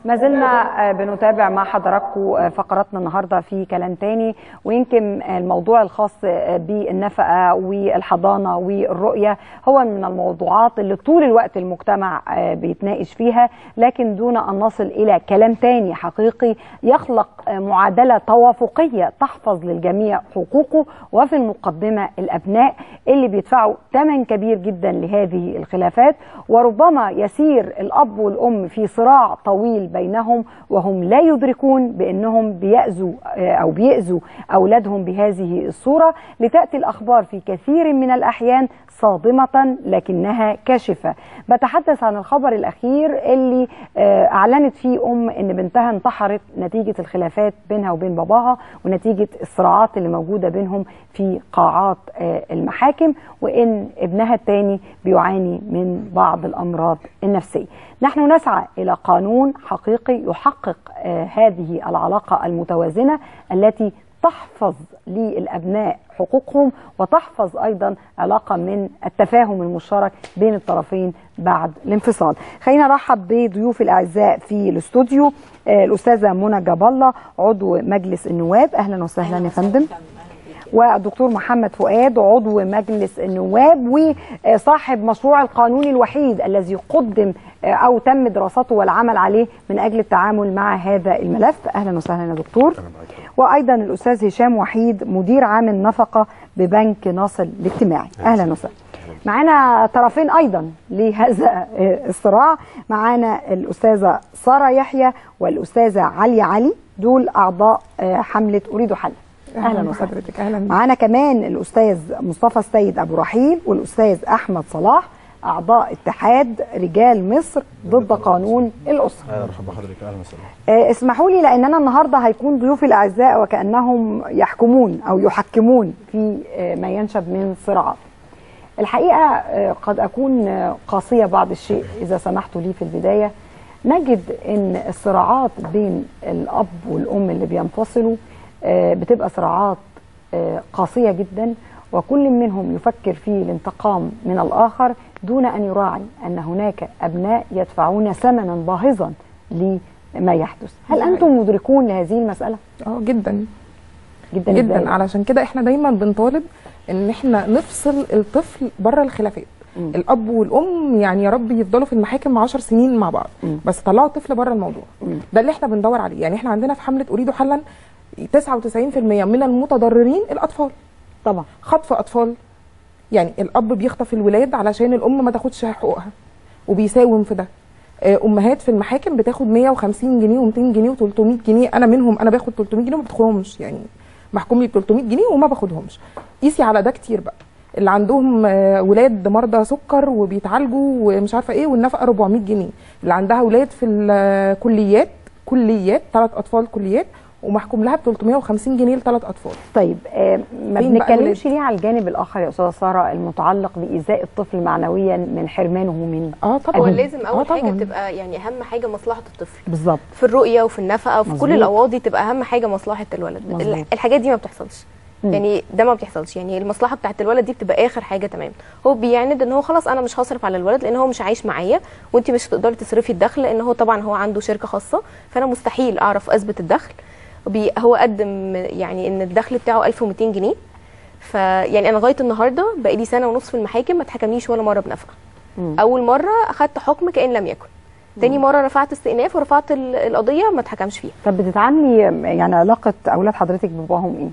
ما زلنا بنتابع مع حضراتكم فقراتنا النهارده في كلام تاني ويمكن الموضوع الخاص بالنفقه والحضانه والرؤيه هو من الموضوعات اللي طول الوقت المجتمع بيتناقش فيها لكن دون ان نصل الى كلام تاني حقيقي يخلق معادله توافقيه تحفظ للجميع حقوقه وفي المقدمه الابناء اللي بيدفعوا ثمن كبير جدا لهذه الخلافات وربما يسير الاب والام في صراع طويل بينهم وهم لا يدركون بانهم بيأذوا او بيأذوا اولادهم بهذه الصوره لتاتي الاخبار في كثير من الاحيان صادمة لكنها كاشفة بتحدث عن الخبر الأخير اللي أعلنت فيه أم أن بنتها انتحرت نتيجة الخلافات بينها وبين باباها ونتيجة الصراعات اللي موجودة بينهم في قاعات المحاكم وأن ابنها الثاني بيعاني من بعض الأمراض النفسية نحن نسعى إلى قانون حقيقي يحقق هذه العلاقة المتوازنة التي تحفظ للابناء حقوقهم وتحفظ ايضا علاقه من التفاهم المشترك بين الطرفين بعد الانفصال. خلينا نرحب بضيوف الاعزاء في الاستوديو الاستاذه منى جاب الله عضو مجلس النواب اهلا وسهلا يا فندم. والدكتور محمد فؤاد عضو مجلس النواب وصاحب مشروع القانون الوحيد الذي قدم او تم دراسته والعمل عليه من اجل التعامل مع هذا الملف اهلا وسهلا يا دكتور وايضا الاستاذ هشام وحيد مدير عام النفقه ببنك ناصر الاجتماعي اهلا وسهلا معانا طرفين ايضا لهذا الصراع معانا الاستاذه ساره يحيى والاستاذه عليا علي دول اعضاء حمله اريد حل اهلا وسهلا اهلا معانا كمان الاستاذ مصطفى السيد ابو رحيل والاستاذ احمد صلاح اعضاء اتحاد رجال مصر ضد قانون الاسره اهلا مرحبا بحضرتك اهلا وسهلا اسمحوا لي لان انا النهارده هيكون ضيوفي الاعزاء وكانهم يحكمون او يحكمون في ما ينشب من صراعات الحقيقه قد اكون قاسيه بعض الشيء اذا سمحتوا لي في البدايه نجد ان الصراعات بين الاب والام اللي بينفصلوا بتبقى صراعات قاسيه جدا وكل منهم يفكر في الانتقام من الاخر دون ان يراعي ان هناك ابناء يدفعون ثمنا باهظا لما يحدث هل انتم مدركون لهذه المساله اه جدا جدا جدا إزاي؟ علشان كده احنا دايما بنطالب ان احنا نفصل الطفل بره الخلافات مم. الاب والام يعني يا رب يفضلوا في المحاكم 10 سنين مع بعض مم. بس طلعوا الطفل بره الموضوع مم. ده اللي احنا بندور عليه يعني احنا عندنا في حمله اريد حلا 99% من المتضررين الاطفال طبعا خطف اطفال يعني الاب بيخطف الولاد علشان الام ما تاخدش حقوقها وبيساوم في ده آه، امهات في المحاكم بتاخد 150 جنيه و200 جنيه و300 جنيه انا منهم انا باخد 300 جنيه وما باخدهمش يعني محكوم لي ب 300 جنيه وما باخدهمش قيسي على ده كتير بقى اللي عندهم آه، ولاد مرضى سكر وبيتعالجوا ومش عارفه ايه والنفقه 400 جنيه اللي عندها ولاد في الكليات كليات ثلاث اطفال كليات ومحكوم لها ب 350 جنيه لثلاث اطفال طيب آه ما فين بقى بنتكلمش ليه على الجانب الاخر يا استاذه ساره المتعلق بايذاء الطفل معنويا من حرمانه من اه طبعا هو لازم آه اول حاجه طبعاً. تبقى يعني اهم حاجه مصلحه الطفل بالظبط في الرؤيه وفي النفقه وفي مظبوط. كل القواضي تبقى اهم حاجه مصلحه الولد مظبوط. ال- الحاجات دي ما بتحصلش مم. يعني ده ما بيحصلش يعني المصلحه بتاعت الولد دي بتبقى اخر حاجه تمام هو بيعند ان هو خلاص انا مش هصرف على الولد لان هو مش عايش معايا وانت مش هتقدري تصرفي الدخل لان هو طبعا هو عنده شركه خاصه فانا مستحيل اعرف اثبت الدخل بي هو قدم يعني ان الدخل بتاعه 1200 جنيه فيعني انا لغايه النهارده بقالي سنه ونص في المحاكم ما اتحكمليش ولا مره بنفقه مم. اول مره اخدت حكم كان لم يكن تاني مره رفعت استئناف ورفعت ال- القضيه ما اتحكمش فيها طب بتتعاملي يعني علاقه اولاد حضرتك بباباهم ايه؟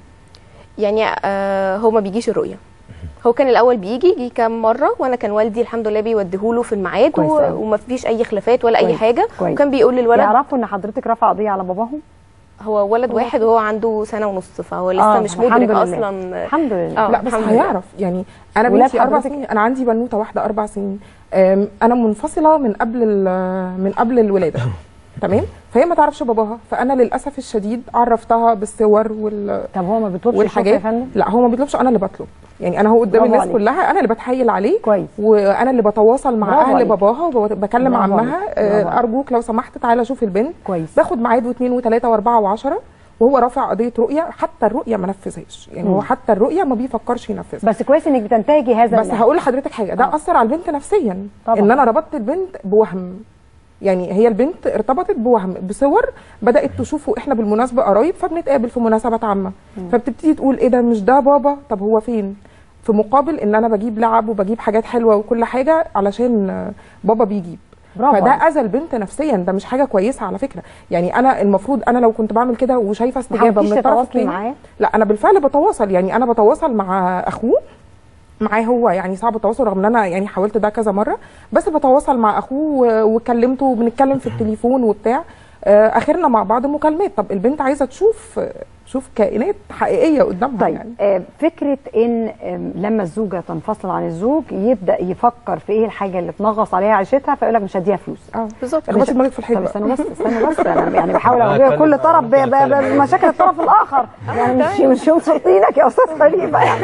يعني آه هو ما بيجيش الرؤيه هو كان الاول بيجي يجي كام مره وانا كان والدي الحمد لله بيوديهوله في الميعاد كويس و- أوي. وما فيش اي خلافات ولا اي كويس. حاجه كويس. وكان بيقول للولد يعرفوا ان حضرتك رافعه قضيه على باباهم؟ هو ولد واحد وهو عنده سنه ونص فهو لسه آه، مش الحمد مدرك لله. اصلا الحمد لله آه. لا بس الحمد لله. هيعرف يعني انا ولاد بنتي اربع حضرتك؟ سنين انا عندي بنوته واحده اربع سنين أم، انا منفصله من قبل ال- من قبل الولاده تمام فهي ما تعرفش باباها فانا للاسف الشديد عرفتها بالصور وال طب هو ما بيطلبش الشرطة والحاجات يا فندم؟ لا هو ما بيطلبش انا اللي بطلب يعني انا هو قدام برافو الناس عليك. كلها انا اللي بتحايل عليه كويس وانا اللي بتواصل مع برافو اهل عليك. باباها وبكلم برافو عمها عليك. آه، برافو عليك. ارجوك لو سمحت تعالى شوف البنت كويس باخد ميعاد واثنين وثلاثه واربعه وعشره وهو رافع قضيه رؤيه حتى الرؤيه ما نفذهاش يعني مم. هو حتى الرؤيه ما بيفكرش ينفذها بس كويس انك بتنتهجي هذا بس النهج. هقول لحضرتك حاجه ده آه. اثر على البنت نفسيا طبعاً. ان انا ربطت البنت بوهم يعني هي البنت ارتبطت بوهم بصور بدات تشوفه احنا بالمناسبه قرايب فبنتقابل في مناسبات عامه فبتبتدي تقول ايه ده مش ده بابا طب هو فين في مقابل ان انا بجيب لعب وبجيب حاجات حلوه وكل حاجه علشان آه، بابا بيجيب برافو فده عليك. اذى البنت نفسيا ده مش حاجه كويسه على فكره يعني انا المفروض انا لو كنت بعمل كده وشايفه استجابه حاولتيش من الطرف تتواصلي الثاني معاه؟ لا انا بالفعل بتواصل يعني انا بتواصل مع اخوه معاه هو يعني صعب التواصل رغم ان انا يعني حاولت ده كذا مره بس بتواصل مع اخوه و- وكلمته وبنتكلم في التليفون وبتاع آه، اخرنا مع بعض مكالمات طب البنت عايزه تشوف تشوف كائنات حقيقيه قدامها طيب يعني آه، فكره ان آم، لما الزوجه تنفصل عن الزوج يبدا يفكر في ايه الحاجه اللي تنغص عليها عيشتها فيقول لك مش هديها فلوس اه بالظبط خبطي دماغك في الحيط طب بقى. استنوا بس استنوا بس انا يعني بحاول أنا اوجه هتكلم- كل طرف ب- ممكن ب- أتكلم. بمشاكل الطرف الاخر يعني مش مش ينصرطينك يا استاذ خليفه يعني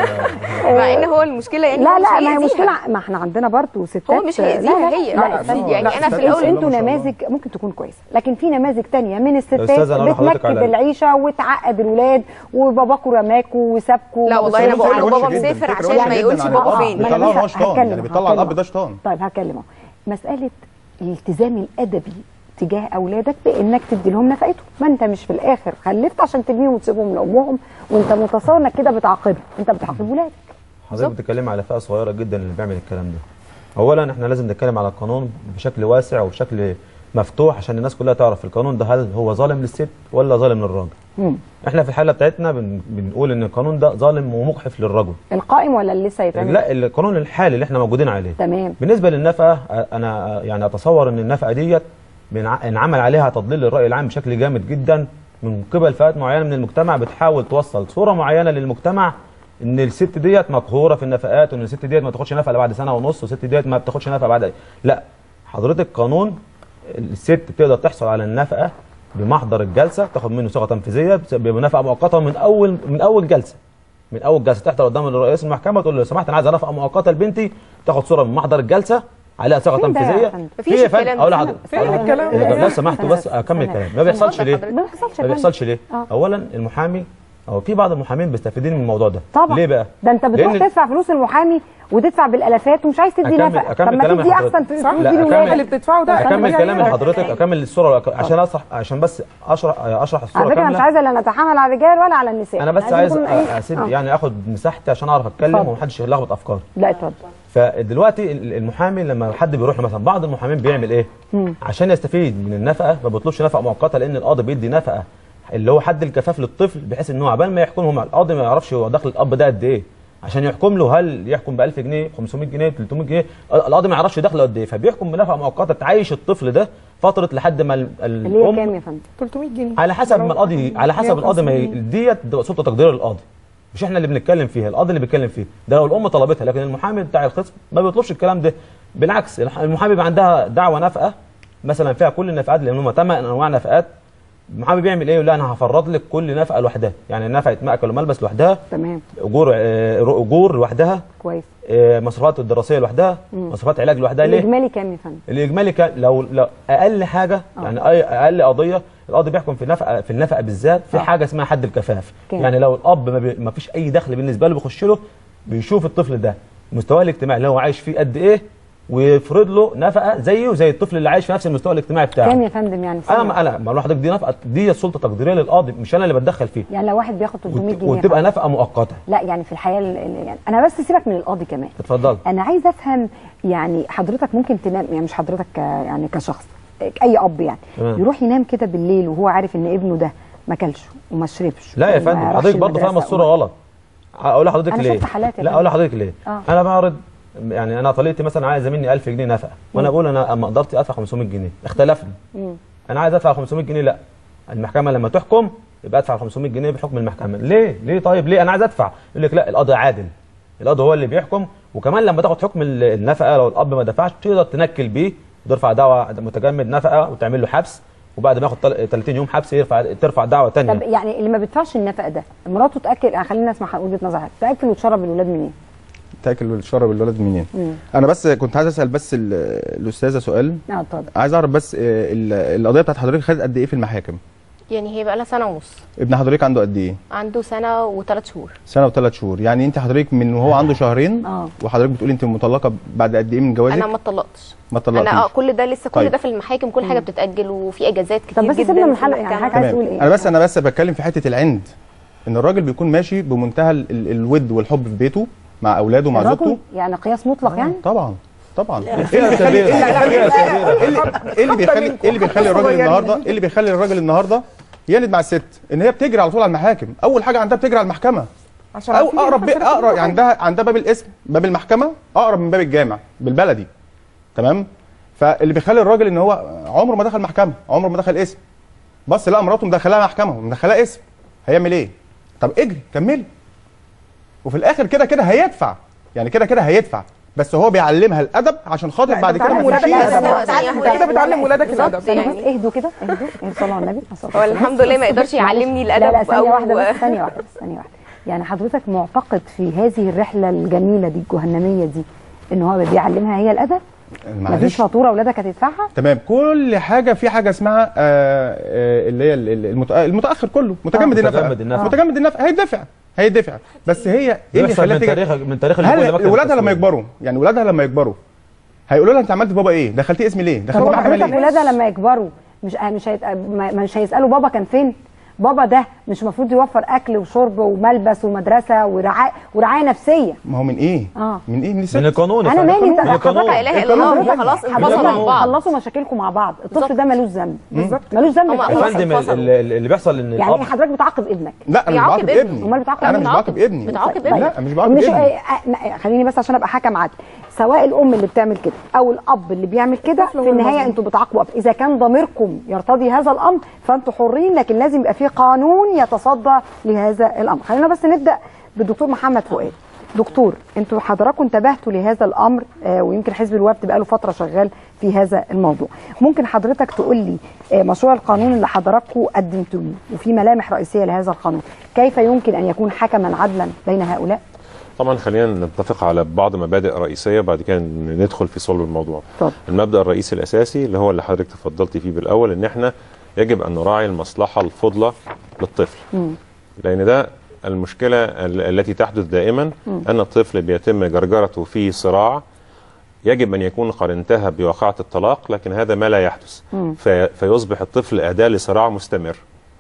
مع ان هو المشكله يعني لا هو مش لا ما هي هيأذيها. مشكله ما احنا عندنا برضو ستات هو مش هيأذيها لا لا هي لا لا، لا لا، يعني لا، انا في ستات الاول بسم الله انتوا ما شاء الله. نماذج ممكن تكون كويسه لكن في نماذج تانية من الستات أستاذة، أنا أقول لحضرتك بتنكد على- العيشه وتعقد الولاد وباباكوا رماكوا وسابكوا لا ما والله أنا بتصرفوش بقول له عليهم. بابا وحشة جداً. مسافر فكرة عشان وحشة ما جداً يقولش عن بابا الأب. فين. ما أنا بيطلعه ان لسه هو شيطان هتكلم، يعني بيطلع هتكلم. الاب ده شيطان طيب هكلمه مساله الالتزام الادبي تجاه اولادك بانك تدي لهم نفقتهم ما انت مش في الاخر خلفت عشان ترميهم وتسيبهم لامهم وانت متصور انك كده بتعاقبهم انت بتعاقب ولادك حضرتك بتتكلمي على فئه صغيره جدا اللي بيعمل الكلام ده اولا احنا لازم نتكلم على القانون بشكل واسع وبشكل مفتوح عشان الناس كلها تعرف القانون ده هل هو ظالم للست ولا ظالم للراجل مم. احنا في الحاله بتاعتنا بن بنقول ان القانون ده ظالم ومجحف للرجل القائم ولا اللي لسه يتعمل لا القانون الحالي اللي احنا موجودين عليه تمام بالنسبه للنفقه انا يعني اتصور ان النفقه ديت بنع- انعمل عليها تضليل للراي العام بشكل جامد جدا من قبل فئات معينه من المجتمع بتحاول توصل صوره معينه للمجتمع ان الست ديت مقهوره في النفقات وان الست ديت ما تاخدش نفقه إلا بعد سنه ونص والست ديت ما بتاخدش نفقه بعد لا حضرتك قانون الست بتقدر تحصل على النفقه بمحضر الجلسه تاخد منه صيغه تنفيذيه بس- بنفقه مؤقته من اول من اول جلسه من اول جلسه تحضر قدام رئيس المحكمه تقول له لو سمحت انا عايز نفقه مؤقته لبنتي تاخد صوره من محضر الجلسه عليها صيغه فين ده يا تنفيذيه فندم؟ مفيش في يا فندم الكلام ده. اقول لحضرتك فين أقول لحضرتك. الكلام إيه، ده؟ لو سمحتوا بس أنا اكمل آسفة. كلام ما بيحصلش ليه اتفضل ما بيحصلش يا ما فندم. بيحصلش ليه آه. اولا المحامي او في بعض المحامين بيستفيدين من الموضوع ده طبعا ليه بقى ده انت بتروح لأن- تدفع فلوس المحامي وتدفع بالالافات ومش عايز تدي أكمل- نفقه أكمل طب ما كلام تدي حضرتك. احسن فلوس صح؟ دي لا، لولادك أكمل- اللي بتدفعه ده اكمل أكمل كلام يعني. لحضرتك اكمل الصوره عشان اشرح عشان بس اشرح اشرح الصوره على فكره انا مش كاملة. عايزه لا نتحامل على الرجال ولا على النساء انا بس عايزين عايز نكون إيه؟ اسيب آه. يعني اخد مساحتي عشان اعرف اتكلم اتفضل. ومحدش يلخبط افكاري لا اتفضل فدلوقتي ال- المحامي لما حد بيروح له مثلا بعض المحامين بيعمل ايه عشان يستفيد من النفقه ما بيطلبش نفقه مؤقته لان القاضي بيدي نفقه اللي هو حد الكفاف للطفل بحيث ان هو عبال ما يحكم هو القاضي ما يعرفش هو دخل الاب ده قد ايه عشان يحكم له هل يحكم ب 1000 جنيه 500 جنيه 300 جنيه القاضي ما يعرفش دخله قد ايه فبيحكم بنفقه مؤقته تعيش الطفل ده فتره لحد ما ال- ال- اللي هي الام كام يا فندم 300 جنيه على حسب ما القاضي على حسب القاضي ما ي- 150 ديت بتبقى سلطه تقدير القاضي مش احنا اللي بنتكلم فيها القاضي اللي بيتكلم فيه ده لو الام طلبتها لكن المحامي بتاع الخصم ما بيطلبش الكلام ده بالعكس الح- المحامي بيبقى عندها دعوه نفقه مثلا فيها كل النفقات لان هم ثمان انواع نفقات المحامي بيعمل ايه يقول لها انا هفرض لك كل نفقه لوحدها يعني نفقه مأكل وملبس لوحدها تمام اجور آه، اجور لوحدها كويس آه، مصروفات الدراسيه لوحدها مصروفات علاج لوحدها ليه الاجمالي كام يا فندم الاجمالي كان لو, لو اقل حاجه يعني أي اقل قضيه القاضي بيحكم في النفقه في النفقه بالذات في آه. حاجه اسمها حد الكفاف كام؟ يعني لو الاب ما, بي... ما فيش اي دخل بالنسبه له بيخش له بيشوف الطفل ده مستواه الاجتماعي اللي هو عايش فيه قد ايه ويفرض له نفقه زيه زي الطفل اللي عايش في نفس المستوى الاجتماعي بتاعه كام يا فندم يعني انا ما انا ما لوحدك دي نفقه دي سلطه تقديريه للقاضي مش انا اللي بتدخل فيه يعني لو واحد بياخد 300 وت... جنيه وتبقى نفقه مؤقته لا يعني في الحياه ال- ال- يعني انا بس سيبك من القاضي كمان اتفضل انا عايزه افهم يعني حضرتك ممكن تنام يعني مش حضرتك ك- يعني كشخص اي اب يعني تمام. يروح ينام كده بالليل وهو عارف ان ابنه ده ما كلش وما شربش لا يا وما فندم راحش حضرتك برضه فاهمه المدرسة الصوره غلط اقول لحضرتك أنا ليه شفت حالات يا لا فندم. اقول لحضرتك ليه آه. انا بعرض يعني انا طليقتي مثلا عايزه مني 1000 جنيه نفقه وانا بقول انا اما قدرتي ادفع 500 جنيه اختلفنا مم. انا عايز ادفع 500 جنيه لا المحكمه لما تحكم يبقى ادفع 500 جنيه بحكم المحكمه ليه ليه طيب ليه انا عايز ادفع يقول لك لا القاضي عادل القاضي هو اللي بيحكم وكمان لما تاخد حكم ال- النفقه لو الاب ما دفعش تقدر تنكل بيه وترفع دعوه متجمد نفقه وتعمل له حبس وبعد ما ياخد تل- 30 يوم حبس يرفع ترفع دعوه ثانيه طب يعني اللي ما بيدفعش النفقه ده مراته تاكل يعني خلينا نسمع وجهه نظر حضرتك تاكل وتشرب الولاد منين؟ تاكل وتشرب الولد منين مم. انا بس كنت عايز اسال بس ال- الاستاذه سؤال اه اتفضل عايز اعرف بس آه، ال- القضيه بتاعت حضرتك خدت قد ايه في المحاكم يعني هي بقى لها سنه ونص ابن حضرتك عنده قد ايه عنده سنه وثلاث شهور سنه وثلاث شهور يعني انت حضرتك من وهو عنده شهرين اه. وحضرتك بتقولي انت مطلقه بعد قد ايه من جوازك انا ما اتطلقتش ما انا اه اتطلقتيش كل ده لسه كل طيب. ده في المحاكم كل حاجه بتتاجل وفي اجازات كتير طب بس جدا سيبنا من في الحلقة، يعني المحكمة. حاجة عايز تمام تقول ايه؟ انا بس انا بس بتكلم في حته العند ان الراجل بيكون ماشي بمنتهى ال- ال- الود والحب في بيته مع اولاده ومع الراجل زوجته يعني قياس مطلق يعني طبعا طبعا ايه فئة اللي بيخلي كبيرة. إيه اللي بيخلي- فئة كبيرة. إيه اللي- إيه اللي بيخلي ايه اللي بيخلي الراجل النهارده ايه اللي بيخلي الراجل النهارده يلد مع الست ان هي بتجري على طول على المحاكم اول حاجه عندها بتجري على المحكمه عشان او عارفين اقرب بي... إحنا شركة اقرب كل عندها عندها باب الاسم باب المحكمه اقرب من باب الجامع بالبلدي تمام فاللي بيخلي الراجل ان هو عمره ما دخل محكمه عمره ما دخل اسم بص لا مراته مدخلها محكمه ومدخلها اسم هيعمل ايه طب اجري كملي وفي الاخر كده كده هيدفع يعني كده كده هيدفع بس هو بيعلمها الادب عشان خاطر لا، بعد أنت كده بتعلم ما يكونش ولادك فيه الأدب. أدب. ثانية انت واحدة. كده بتعلم ولادك الادب ثانية يعني- بس اهدوا كده اهدوا اهدوا صلوا على النبي صلى الله هو عليه وسلم. الحمد لله ما يقدرش يعلمني الادب لا لا ثانية أو- واحدة بس ثانية واحدة بس ثانية واحدة يعني حضرتك معتقد في هذه الرحلة الجميلة دي الجهنمية دي ان هو بيعلمها هي الادب؟ مفيش معلش فاتورة اولادك هتدفعها؟ تمام كل حاجه في حاجه اسمها آه آه اللي هي ال- ال- المت- المتاخر كله متجمد آه. النفقه متجمد النفقة. متجمد النفقه هيدفع هيدفع بس هي ايه اللي بيحصل خلاها من تيجي تاريخ من تاريخ الدخول هل لمكتب ولادها لما التسويق. يكبروا يعني ولادها لما يكبروا هيقولوا لها انت عملت بابا ايه دخلتي اسمي ليه طب دخلتي هو محكمه حضرتك ليه ولادها لما يكبروا مش مش هيت... ما- مش هيسالوا بابا كان فين؟ بابا ده مش المفروض يوفر اكل وشرب وملبس ومدرسه ورعايه ورعايه نفسيه ما هو من ايه اه من ايه من الست من القانون يا انا فندم. مالي انت من القانون لا اله الا الله هم خلاص انفصلوا عن بالظبط. بعض خلصوا مشاكلكم مع بعض الطفل بالظبط. ده ملوش ذنب بالظبط ملوش ذنب هم في أصلاً أي يا حاجة. فندم انفصلوا. ال- ال- اللي بيحصل ان يعني ايه الاب حضرتك بتعاقب ابنك لا انا مش بيعاقب بعاقب ابنه. ابني امال بتعاقب انا مين؟ مش بعاقب ابني بتعاقب طيب. ابنه لا مش بعاقب مش ابني آه، آه، خليني بس عشان ابقى حكم عادل سواء الام اللي بتعمل كده او الاب اللي بيعمل كده الطفل هو في النهايه المظلوم. انتوا بتعاقبوا أب. اذا كان ضميركم يرتضي هذا الامر فانتوا حرين لكن لازم يبقى في قانون يتصدى لهذا الامر خلينا بس نبدا بالدكتور محمد فؤاد دكتور انتوا حضراتكم انتبهتوا لهذا الامر آه ويمكن حزب الوفد بقاله فتره شغال في هذا الموضوع ممكن حضرتك تقول لي آه مشروع القانون اللي حضراتكم قدمتوه وفي ملامح رئيسيه لهذا القانون كيف يمكن ان يكون حكما عدلا بين هؤلاء طبعا خلينا نتفق على بعض مبادئ رئيسيه بعد كده ندخل في صلب الموضوع اتفضل. المبدا الرئيسي الاساسي اللي هو اللي حضرتك تفضلتي فيه بالاول ان احنا يجب ان نراعي المصلحه الفضلى للطفل لان ده المشكله ال- التي تحدث دائما ان الطفل بيتم جرجرته في صراع يجب ان يكون قد انتهى بواقعه الطلاق لكن هذا ما لا يحدث في فيصبح الطفل اداه لصراع مستمر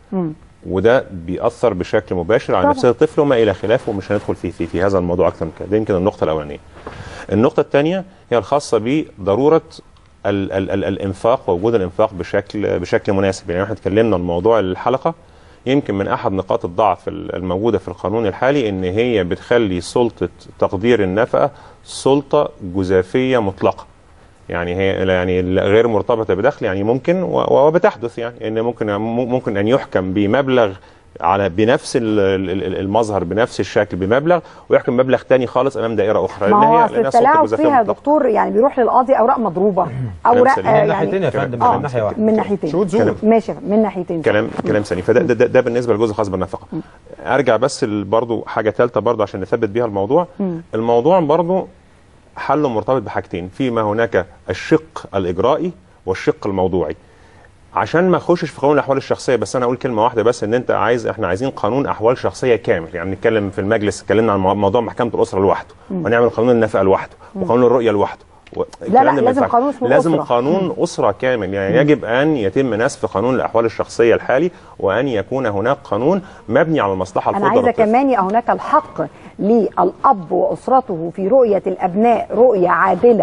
وده بيأثر بشكل مباشر على طبعا. نفسيه الطفل وما الى خلافه ومش هندخل في في, في هذا الموضوع اكثر من كده دي يمكن النقطه الاولانيه النقطه الثانيه هي الخاصه بضروره ال ال ال الانفاق ووجود الانفاق بشكل بشكل مناسب يعني احنا اتكلمنا عن موضوع الحلقه يمكن من احد نقاط الضعف ال- الموجوده في القانون الحالي ان هي بتخلي سلطه تقدير النفقه سلطه جزافيه مطلقه يعني هي يعني غير مرتبطه بدخل يعني ممكن و- وبتحدث يعني ان ممكن ممكن ان يحكم بمبلغ على بنفس ال- ال- ال- المظهر بنفس الشكل بمبلغ ويحكم مبلغ تاني خالص امام دائره اخرى ما لأن هو هي- اصل لأنها سلطة التلاعب جزافية فيها يا مطلقة. دكتور يعني بيروح للقاضي اوراق مضروبه اوراق سليم. آه، من من يعني ناحيتين يا فندم آه، من ناحيه واحده من ناحيتين شهود زور ماشي من ناحيتين كلام كلام سليم فده ده, ده, ده بالنسبه للجزء الخاص بالنفقه ارجع بس برضه حاجه ثالثه برضه عشان نثبت بيها الموضوع الموضوع برضه حله مرتبط بحاجتين فيما هناك الشق الاجرائي والشق الموضوعي عشان ما اخشش في قانون الاحوال الشخصيه بس انا اقول كلمه واحده بس ان انت عايز احنا عايزين قانون احوال شخصيه كامل يعني نتكلم في المجلس اتكلمنا عن مو- موضوع محكمه الاسره لوحده ونعمل قانون النفقه لوحده وقانون الرؤيه لوحده و- الكلام ده ما لازم ينفعش. قانون اسمه لازم أسرة. قانون اسره كامل يعني يجب ان يتم نسف قانون الاحوال الشخصيه الحالي وان يكون هناك قانون مبني على المصلحه انا الفضلى عايزه للطفل. كمان يبقى هناك الحق للاب واسرته في رؤيه الابناء رؤيه عادله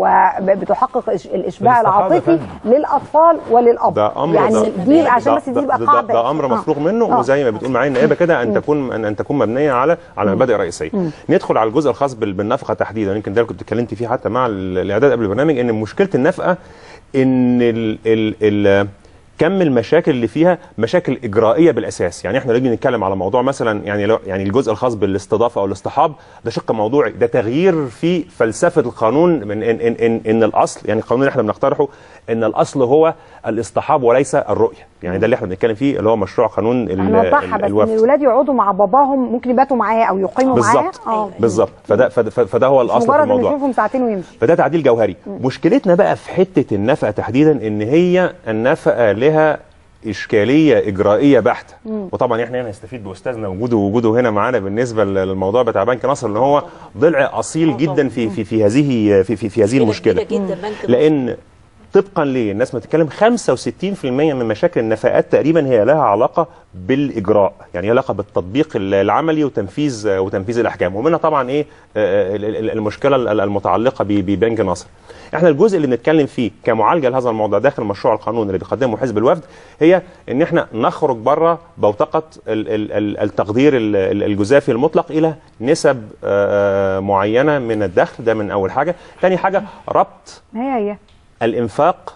وبتحقق إش- الاشباع بالاستحاضة العاطفي فعلا. للاطفال وللاب ده امر يعني ده دي عشان ده- بس دي ده- تبقى ده, قاعده ده امر آه. مفروغ منه آه. وزي ما بتقول معايا النائبه كده ان تكون ان ان تكون مبنيه على على مبادئ رئيسيه ندخل على الجزء الخاص بال- بالنفقه تحديدا يمكن ده اللي كنت اتكلمت فيه حتى مع ال- الاعداد قبل البرنامج ان مشكله النفقه ان ال ال ال كم المشاكل اللي فيها مشاكل اجرائيه بالاساس يعني احنا نيجي نتكلم على موضوع مثلا يعني لو يعني الجزء الخاص بالاستضافه او الاصطحاب ده شق موضوعي ده تغيير في فلسفه القانون من ان ان ان, إن الاصل يعني القانون اللي احنا بنقترحه ان الاصل هو الاصطحاب وليس الرؤيه يعني ده اللي احنا بنتكلم فيه اللي هو مشروع قانون ال- هنوضحها ال- بس ان الوفد الولاد يقعدوا مع باباهم ممكن يباتوا معاه او يقيموا معاه بالظبط اه بالظبط فده فده, فده هو مش الاصل في مجرد انه الموضوع يشوفهم ساعتين ويمشي فده تعديل جوهري مشكلتنا بقى في حته النفقه تحديدا ان هي النفقه لها اشكاليه اجرائيه بحته وطبعا احنا هنا نستفيد باستاذنا وجوده وجوده هنا معانا بالنسبه للموضوع بتاع بنك نصر ان هو ضلع اصيل جدا في في في هذه في في, في هذه المشكله كبيرة جدا بنك نصر. لان طبقا ليه الناس ما تتكلم 65% من مشاكل النفقات تقريبا هي لها علاقه بالاجراء يعني هي علاقه بالتطبيق العملي وتنفيذ وتنفيذ الاحكام ومنها طبعا ايه آه، ال- ال- المشكله المتعلقه ب- ببنك نصر احنا الجزء اللي بنتكلم فيه كمعالجه لهذا الموضوع داخل مشروع القانون اللي بيقدمه حزب الوفد هي ان احنا نخرج بره بوتقه ال- ال- ال- التقدير ال- ال- الجزافي المطلق الى نسب آه، معينه من الدخل ده من اول حاجه ثاني حاجه ربط هي هي الانفاق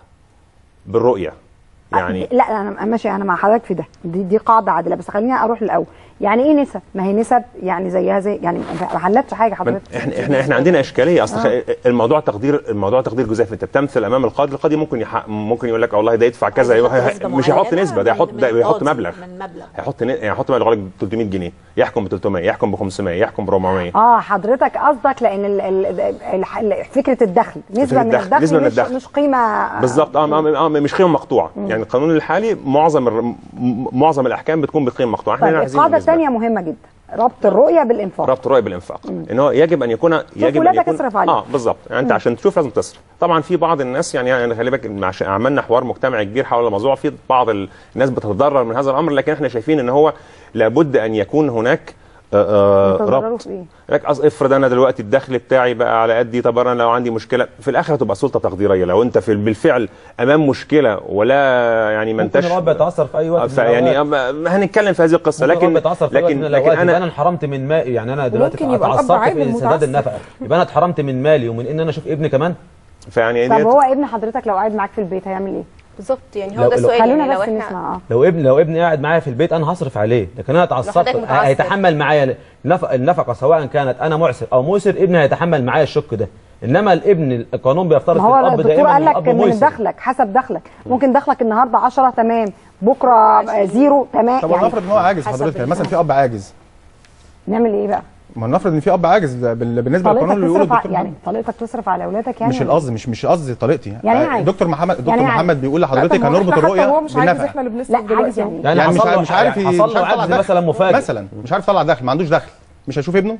بالرؤيه يعني لا انا ماشي انا مع حضرتك في ده دي, دي قاعده عادله بس خليني اروح للاول يعني ايه نسب ما هي نسب يعني زيها زي يعني ما حلتش حاجه من- حضرتك احنا احنا احنا عندنا اشكاليه اصل آه. الموضوع تقدير الموضوع تقدير جزافي انت بتمثل امام القاضي القاضي ممكن يح... ممكن يقول لك والله ده يدفع كذا عايز يحط يروح- نسبة مش هيحط معينة نسبه ده يحط من- ده من يحط قاضي، مبلغ من مبلغ هيحط ن- هيحط مبلغ غالبا 300 جنيه يحكم ب 300 يحكم ب 500 يحكم ب 400 اه حضرتك قصدك لان ال ال ال ال فكره الدخل نسبه من الدخل، الدخل, نسبة من مش, الدخل. مش قيمه بالظبط اه اه, آه مش قيمه مقطوعه يعني القانون الحالي معظم الر... م- معظم الاحكام بتكون بقيمه مقطوعه احنا طيب هنا عايزين القاعده النسبة. الثانيه مهمه جدا ربط الرؤيه بالانفاق ربط الرؤيه بالانفاق ان هو يجب ان يكون يجب ان ولادك يكون اصرف عليهم. اه بالظبط يعني انت عشان تشوف لازم تصرف طبعا في بعض الناس يعني يعني خلي بالك عشان عملنا حوار مجتمعي كبير حول الموضوع في بعض الناس بتتضرر من هذا الامر لكن احنا شايفين ان هو لابد ان يكون هناك آه، آه، بتتضرروا ربط في إيه؟ لك أص- افرض انا دلوقتي الدخل بتاعي بقى على قدي طب انا لو عندي مشكله في الاخر هتبقى سلطه تقديريه لو انت في بالفعل امام مشكله ولا يعني ما ممكن انتش الرب يتاثر في اي وقت من فيعني الأوقات. أما- هنتكلم في هذه القصه ممكن الرب لكن يتاثر في وقت من لكن الأوقات لكن يبقى انا انا انحرمت من مالي يعني انا دلوقتي وممكن يبقى الأب اتعثرت عامل في سداد متعثر. النفقه يبقى انا اتحرمت من مالي ومن ان انا اشوف ابني كمان فيعني طب ديت- هو ابن حضرتك لو قاعد معاك في البيت هيعمل ايه؟ بالظبط يعني لو- هو ده لو- السؤال خلونا يعني لو بس احنا نسمع اه لو ابن لو ابني قاعد معايا في البيت انا هصرف عليه لكن انا اتعثرت حضرتك متعثر. هيتحمل معايا نفق النفقه سواء كانت انا معسر او موسر ابني هيتحمل معايا الشق ده انما الابن القانون بيفترض ما في هو الاب الدكتور دائما قال ان لك الاب من ميسر دخلك حسب دخلك ممكن دخلك النهارده 10 تمام بكره آه، زيرو تمام طب يعني ونفرض ان هو عاجز حسب حضرتك يعني مثلا الحالة. في اب عاجز نعمل ايه بقى؟ ما نفرض ان في اب عاجز ده بال- بالنسبه طليقتك للقانون اللي بيقوله تصرف ع- الدكتور يعني محمد. طليقتك تصرف على اولادك يعني مش القصد مش مش قصدي طريقتي يعني إيه آه، عايز؟ دكتور محمد دكتور يعني إيه عايز؟ محمد بيقول لا، طب لحضرتك ما هو هنربط إحنا حتى الرؤيه هو مش عايز بالنفع احنا اللي بنسرف لا عايز دلوقتي يعني يعني يعني مش حصل له عارف مش عارف يعني ي- حصل مش له عارف يطلع عجز دخل. مثلا مفاجئ مثلا مش عارف يطلع دخل ما عندوش دخل مش هيشوف ابنه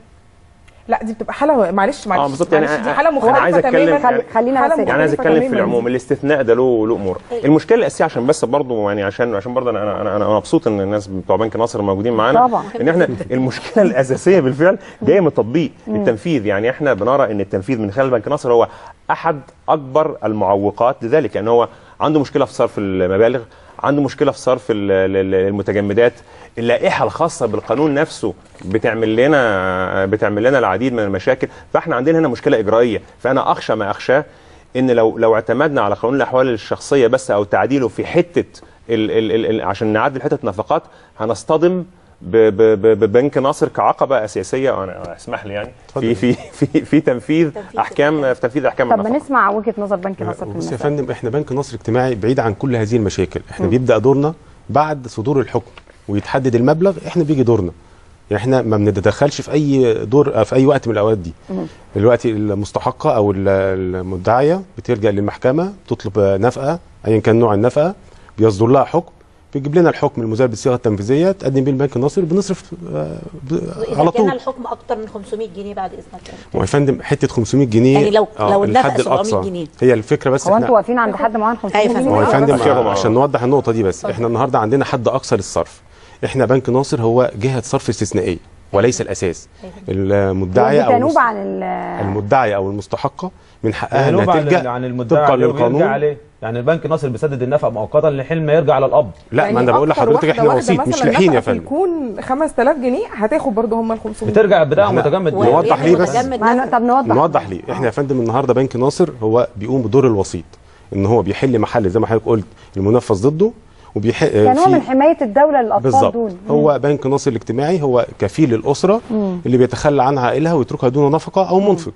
لا دي بتبقى حاله معلش معلش اه بالظبط يعني معلش، دي أنا- حاله أنا مختلفه عايز أتكلم تماما يعني- خلينا حالة بس- يعني عايز مختلفة اتكلم في تماماً. العموم الاستثناء ده له له امور المشكله الاساسيه عشان بس برضه يعني عشان عشان برضه انا انا انا أنا مبسوط ان الناس بتوع بنك ناصر موجودين معانا طبعاً. ان احنا المشكله الاساسيه بالفعل جايه من التطبيق التنفيذ يعني احنا بنرى ان التنفيذ من خلال بنك ناصر هو احد اكبر المعوقات لذلك يعني هو عنده مشكله في صرف المبالغ عنده مشكله في صرف ال- ال- المتجمدات اللائحه الخاصه بالقانون نفسه بتعمل لنا بتعمل لنا العديد من المشاكل فاحنا عندنا هنا مشكله اجرائيه فانا اخشى ما اخشاه ان لو لو اعتمدنا على قانون الاحوال الشخصيه بس او تعديله في حته ال ال ال ال عشان نعدل حته نفقات هنصطدم ب- ب- ب- ببنك ناصر كعقبه اساسيه انا اسمح لي يعني في في في في تنفيذ تنفيذ احكام في تنفيذ احكام طب ما النفقات نسمع وجهه نظر بنك نصر في بص يا المسألة. فندم احنا بنك نصر اجتماعي بعيد عن كل هذه المشاكل احنا بيبدا دورنا بعد صدور الحكم ويتحدد المبلغ احنا بيجي دورنا يعني احنا ما بنتدخلش في اي دور في اي وقت من الاوقات دي دلوقتي المستحقه او ال- المدعيه بترجع للمحكمه تطلب نفقه ايا كان نوع النفقه بيصدر لها حكم بيجيب لنا الحكم المزال بالصيغه التنفيذيه تقدم بيه البنك النصري بنصرف آه، ب- اذا على كان طول الحكم اكتر من 500 جنيه بعد اذنك ما هو يا فندم حته 500 جنيه يعني لو- آه، لو النفقة الحد 700 الأقصى. جنيه. هي الفكره بس هو احنا انتوا واقفين عند حد معين 500 أيوة جنيه ما هو يا بس فندم أخيرهم، آه. عشان نوضح النقطه دي بس احنا النهارده عندنا حد اقصى للصرف احنا بنك ناصر هو جهه صرف استثنائيه وليس الاساس المدعيه او بتنوب المست- عن ال- المدعيه او المستحقه من حقها ينوب انها عن تلجا عن المدعي طبقا عليه ويرجع للقانون عليه يعني البنك ناصر بيسدد النفقه مؤقتا لحين ما يرجع على الاب لا يعني ما انا بقول أكتر لحضرتك واحدة- احنا واحدة وسيط مش مثلاً لحين يا نفقة فندم يكون 5000 جنيه هتاخد برضه هم ال 500 بترجع بدائع احنا متجمد و- نوضح ليه بس؟ متجمد ما نفقة. ن- طب نوضح نوضح ليه احنا يا فندم النهارده بنك ناصر هو بيقوم بدور الوسيط ان هو بيحل محل زي ما حضرتك قلت المنفذ ضده وبيحل كنوع من حمايه الدوله للاطفال بالظبط دول هو بنك ناصر الاجتماعي هو كفيل الاسره اللي بيتخلى عن عائلها ويتركها دون نفقه او منفق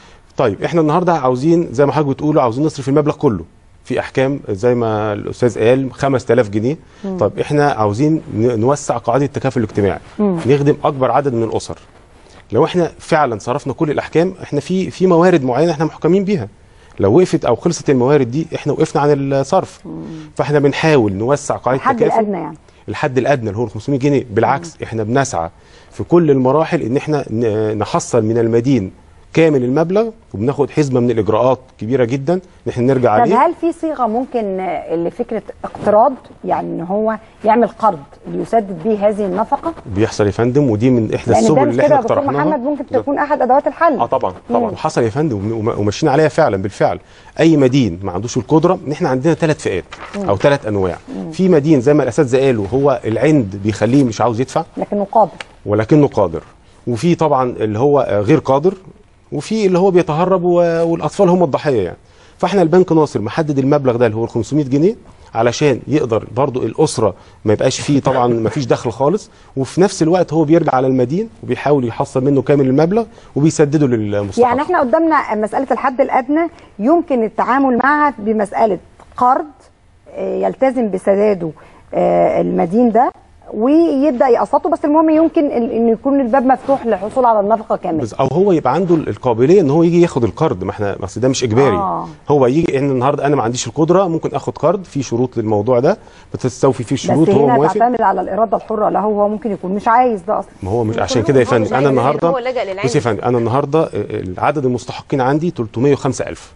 طيب احنا النهارده عاوزين زي ما حضرتك بتقولوا عاوزين نصرف المبلغ كله في احكام زي ما الاستاذ قال 5000 جنيه طب احنا عاوزين ن- نوسع قاعده التكافل الاجتماعي نخدم اكبر عدد من الاسر لو احنا فعلا صرفنا كل الاحكام احنا في في موارد معينه احنا محكمين بيها لو وقفت او خلصت الموارد دي احنا وقفنا عن الصرف فاحنا بنحاول نوسع قاعده الحد التكافل الادنى يعني الحد الادنى اللي هو ال 500 جنيه بالعكس احنا بنسعى في كل المراحل ان احنا ن- نحصل من المدين كامل المبلغ وبناخد حزمه من الاجراءات كبيره جدا ان احنا نرجع طب عليه هل في صيغه ممكن آه، لفكره اقتراض يعني ان هو يعمل قرض ليسدد به هذه النفقه بيحصل يا فندم ودي من احدى لان ده السبل مش اللي كده احنا يا دكتور اقترحناها محمد ممكن تكون احد ادوات الحل اه طبعا طبعا مم. وحصل يا فندم وم- وم- وماشيين عليها فعلا بالفعل اي مدين ما عندوش القدره ان احنا عندنا ثلاث فئات او ثلاث انواع في مدين زي ما الاساتذه قالوا هو العند بيخليه مش عاوز يدفع لكنه قادر ولكنه قادر وفي طبعا اللي هو آه، غير قادر وفي اللي هو بيتهرب و- والاطفال هم الضحيه يعني فاحنا البنك ناصر محدد المبلغ ده اللي هو ال 500 جنيه علشان يقدر برضو الاسره ما يبقاش فيه طبعا ما فيش دخل خالص وفي نفس الوقت هو بيرجع على المدين وبيحاول يحصل منه كامل المبلغ وبيسدده للمستحق يعني احنا قدامنا مساله الحد الادنى يمكن التعامل معها بمساله قرض آه، يلتزم بسداده آه، المدين ده ويبدا يقسطه بس المهم يمكن ان إن يكون الباب مفتوح للحصول على النفقه كامله بس او هو يبقى عنده القابليه ان هو يجي ياخد القرض ما احنا بس ده مش اجباري آه. هو يجي ان النهارده انا ما عنديش القدره ممكن اخد قرض في شروط للموضوع ده بتستوفي فيه الشروط بس هو هنا موافق تعتمد على الاراده الحره له هو ممكن يكون مش عايز ده اصلا ما هو مش عشان كلهم كده يا هو فندم مش انا عايز، النهارده هو لجأ للعند. بصي يا فندم انا النهارده عدد المستحقين عندي 305000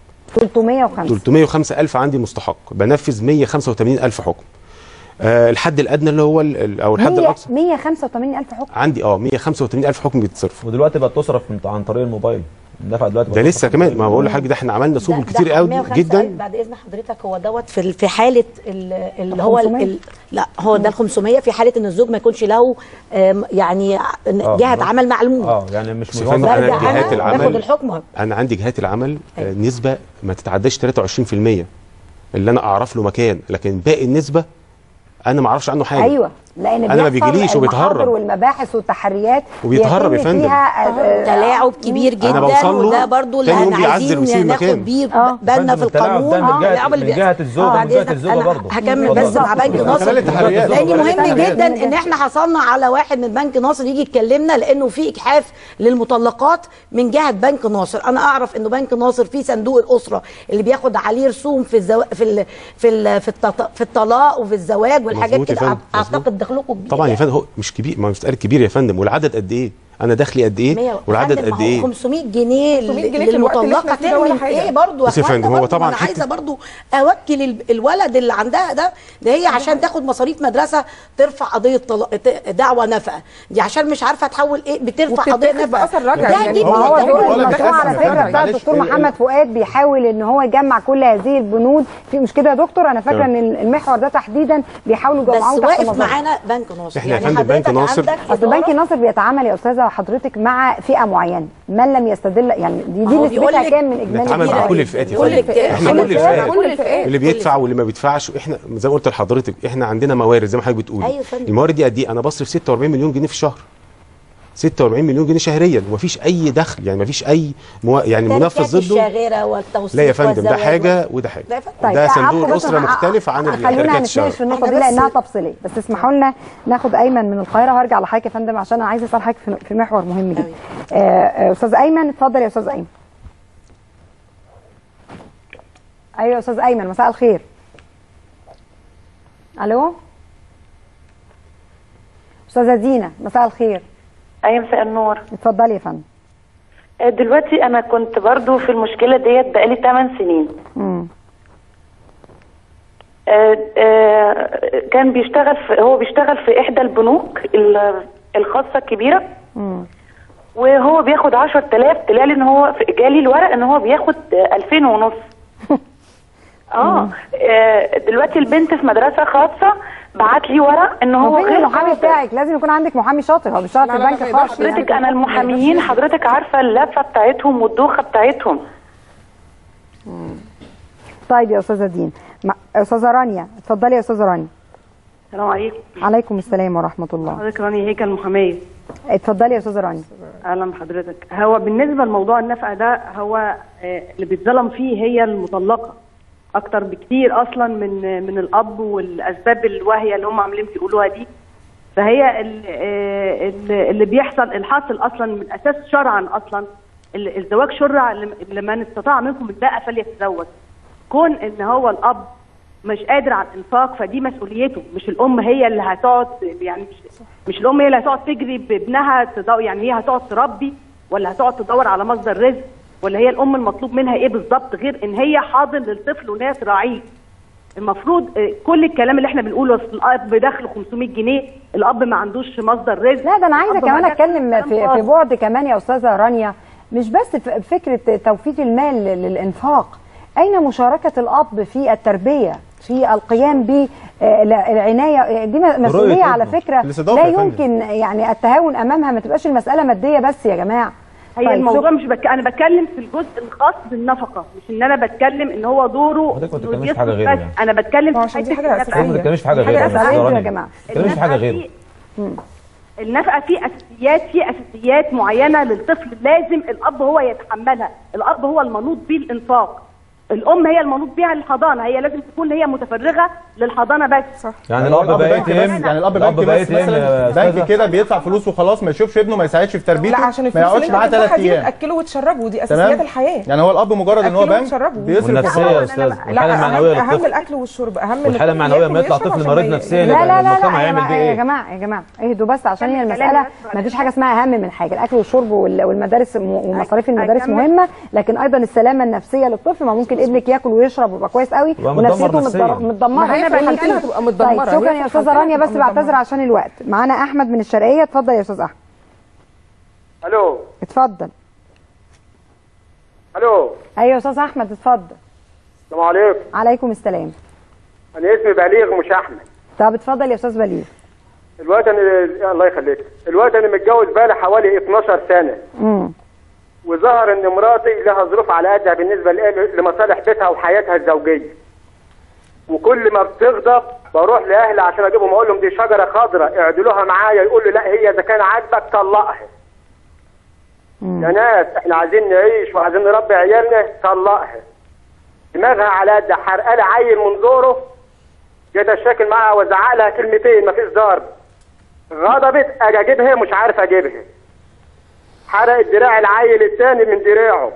305 305000 عندي مستحق بنفذ 185000 حكم آه الحد الادنى اللي هو ال- ال- او الحد 100 الاقصى 185000 حكم عندي اه 185000 حكم بيتصرفوا ودلوقتي بقت تصرف من- عن طريق الموبايل الدفع دلوقتي ده بقت لسه تصرف كمان من ما بقول لحضرتك ده احنا عملنا سبل ده- كتير ده قوي 105 جدا بعد اذن حضرتك هو دوت في في حاله ال- اللي هو ال- 500. ال- لا هو ده ال 500 في حاله ان الزوج ما يكونش له آم، يعني ع- آه. جهه عمل معلومه اه يعني مش بس يا موظف فندم أنا برجع جهات انا العمل- باخد الحكم انا عندي جهات العمل آه، نسبه ما تتعداش 23% اللي انا اعرف له مكان لكن باقي النسبه انا ما اعرفش عنه حاجه ايوه لان أنا ما بيحصل بيجيليش المحاضر وبيتهرب. والمباحث والتحريات وبيتهرب يا بيتم فندم. فيها آه، تلاعب كبير جدا أنا بوصل له، وده برضو اللي تاني يوم احنا بيعزل ويسيب عايزين ناخد المكان. بيه آه. بالنا في فندم، التلاعب القانون ده من آه، جهة- التلاعب اللي من بيحصل. جهة الزوجة آه، ومن بعد جهة إذنك الزوجة أنا برضه. هكمل اتفضل. بس مع بنك اتفضل. ناصر خلال التحريات. لان مهم التحريات. جدا ان احنا حصلنا على واحد من بنك ناصر يجي يكلمنا لانه في اجحاف للمطلقات من جهه بنك ناصر انا اعرف انه بنك ناصر في صندوق الاسره اللي بياخد عليه رسوم في الزو... في ال... في ال... في, التط... في الطلاق وفي الزواج والحاجات مظبوط يا كده فندم، اعتقد مظبوط. دخلكم كبير طبعا يا يعني. فندم هو مش كبير ما مش كبير يا فندم والعدد قد ايه انا دخلي قد ايه مية- والعدد فندم، ما قد هو ايه 500 جنيه 500 جنيه في الوقت اللي للمطلقه احنا فيه ده ولا تعمل حاجة. ايه برضه بس يا أخوانا فندم، هو برضه، ما طبعاً انا حتة- عايزه برضه اوكل ال- الولد اللي عندها ده ده هي عشان تاخد مصاريف مدرسه ترفع قضيه طلاق ت- دعوى نفقه دي عشان مش عارفه تحول ايه بترفع قضيه وبتتاخد نفقه بأثر رجعي، ده يعني جدا ما هو هو دور الولد المشروع على بيخاف فكره من بتاع معلش، الدكتور ال- محمد فؤاد بيحاول ان هو يجمع كل هذه البنود في مش كده يا دكتور انا فاكره ان المحور ده تحديدا بيحاولوا بس يجمعوه تحت واقف مظله معانا بنك ناصر إحنا يا فندم بنك حضرتك ناصر- عندك اصل إدارة بنك ناصر بيتعامل يا استاذه حضرتك مع فئه معينه من لم يستدل يعني دي ما دي هو بيقول نسبتها لك كام من اجمالي بنتعامل مع الفئة؟ كل الفئات يا كل فندم الفئات. احنا كل كل الفئات. الفئات كل الفئات اللي بيدفع واللي ما بيدفعش احنا زي ما قلت لحضرتك احنا عندنا موارد زي ما حضرتك بتقولي أيوة يا فندم. الموارد دي قد ايه انا بصرف 46 مليون جنيه في الشهر 46 مليون جنيه شهريا ومفيش اي دخل يعني مفيش اي مو... يعني منفذ ضده الشاغره والتوثيق لا يا فندم ده والزواج حاجه وده حاجه لا يا فندم. طيب ده قعدت صندوق بس الاسره مع- مختلف عن خلونا الشركات هنتناقش الشهر في النقطه أنا دي بس- لانها تفصيليه بس اسمحوا لنا ناخد ايمن من القاهره وهرجع لحضرتك يا فندم عشان انا عايزه اسال حضرتك في- في محور مهم جدا أوي. آه، آه، استاذ ايمن اتفضل يا استاذ ايمن ايوه يا استاذ ايمن مساء الخير الو استاذه دينا مساء الخير ايوه مساء النور اتفضلي يا فندم آه، دلوقتي انا كنت برضو في المشكله ديت بقالي 8 سنين مم. آه، آه، كان بيشتغل في هو بيشتغل في احدى البنوك ال- الخاصه الكبيره مم. وهو بياخد 10000 طلع لي ان هو في- جالي الورق ان هو بياخد آه، 2000 ونص اه آه، دلوقتي البنت في مدرسه خاصه بعت لي ورق ان هو هو فين غير المحامي قادر. بتاعك لازم يكون عندك محامي شاطر هو بيشتغل لا، في لا، لا، بنك ما يقدرش خاص يعني. حضرتك انا المحاميين حضرتك عارفه اللفه بتاعتهم والدوخه بتاعتهم طيب يا استاذه دين ما- استاذه رانيا اتفضلي يا استاذه رانيا السلام عليكم عليكم السلام ورحمه الله حضرتك رانيا هيكل المحاميه اتفضلي يا استاذه رانيا اهلا بحضرتك هو بالنسبه لموضوع النفقه ده هو آه، اللي بيتظلم فيه هي المطلقه اكتر بكتير اصلا من من الاب والاسباب الواهيه اللي هم عاملين بيقولوها دي فهي ال- آه، ال- اللي بيحصل الحاصل اصلا من اساس شرعا اصلا ال- الزواج شرع لم- لمن استطاع منكم الباءة فليتزوج كون ان هو الاب مش قادر على الانفاق فدي مسؤوليته مش الام هي اللي هتقعد يعني مش, مش الام هي اللي هتقعد تجري بابنها تدور يعني هي هتقعد تربي ولا هتقعد تدور على مصدر رزق ولا هي الام المطلوب منها ايه بالظبط غير ان هي حاضن للطفل وان هي تراعيه المفروض آه، كل الكلام اللي احنا بنقوله أصل الاب دخله 500 جنيه الاب ما عندوش مصدر رزق لا ده انا عايزه الأب كمان ما عندوش اتكلم كلام في, في فاضي. بعد كمان يا استاذه رانيا مش بس ف- فكره توفير المال للانفاق اين مشاركه الاب في التربيه في القيام بالعنايه دي م- مسؤوليه على ابنه. فكره الاستضافة لا يا فندم. يمكن يعني التهاون امامها ما تبقاش المساله ماديه بس يا جماعه هي طيب، الموضوع شوف- مش بك... انا بتكلم في الجزء الخاص بالنفقه مش ان انا بتكلم ان هو دوره حضرتك ما إنه بتتكلميش في حاجة يصرف غير بس. يعني. انا بتكلم ما في عشان دي حتة حاجة النفقة. أساسية. ما بتتكلميش في حاجه حاجة غير أساسية يا يا جماعة. ما بتتكلميش في حاجه النفقة غير في- النفقه في اساسيات في اساسيات معينه للطفل لازم الاب هو يتحملها الاب هو المنوط بيه الانفاق الام هي المنوط بيها الحضانه هي لازم تكون هي متفرغه للحضانه بس صح يعني هو الاب بقى بنك اي بس يعني الاب بنك بقى بس ATM يا مثلا أستاذة. بنك كده بيدفع فلوس وخلاص ما يشوفش ابنه ما يساعدش في تربيته لا عشان ما الفلوس يقعدش اللي معاه انت ثلاث بتدفعها دي ايام بتاكله وتشربه ودي تمام اساسيات الحياه يعني هو الاب مجرد ان هو أكله بنك وتشربه. بيصرف والنفسيه وخلاص. يا استاذ لا والحاله اهم, المعنويه أهم للطفل الاكل والشرب اهم والحالة إنه المعنوية ياكل لما يطلع ويشرب طفل عشان مريض ما ي- نفسيا لا لا لا المجتمع لا يا هيعمل جماعه بيه يا إيه؟ جماعه يا جماعه اهدوا بس عشان هي كمل المساله كلامي بس ما فيش حاجه اسمها اهم من حاجه الاكل والشرب وال- والمدارس م- ومصاريف المدارس أكمل. مهمه لكن ايضا السلامه النفسيه للطفل ما ممكن ابنك ياكل ويشرب ويبقى كويس قوي يبقى متدمر ونفسيته نفسياً. متدر- متدمره ما هي هي في تقول لي حالتين فيه. هتبقى متدمرة. طيب هي شكرا في يا استاذه حالتين رانيا بس هتبقى بعتذر متدمرة. عشان الوقت معانا احمد من الشرقيه اتفضل يا استاذ احمد الو اتفضل الو ايوه يا استاذ احمد اتفضل السلام عليكم عليكم السلام انا اسمي بليغ مش احمد طب اتفضل يا استاذ بليغ الوقت انا الله يخليك الوقت انا متجوز بقالي حوالي 12 سنه امم وظهر ان مراتي لها ظروف على قدها بالنسبه لإيه؟ لمصالح بيتها وحياتها الزوجيه وكل ما بتغضب بروح لاهلي عشان اجيبهم اقول لهم دي شجره خضراء اعدلوها معايا يقول لي لا هي اذا كان عاجبك طلقها يا ناس احنا عايزين نعيش وعايزين نربي عيالنا طلقها دماغها على قد حرقالي عيل من زوره جيت اشاكل معاها وازعق لها كلمتين مفيش ضرب غضبت اجي اجيبها مش عارف اجيبها حرقت دراع العيل الثاني من دراعه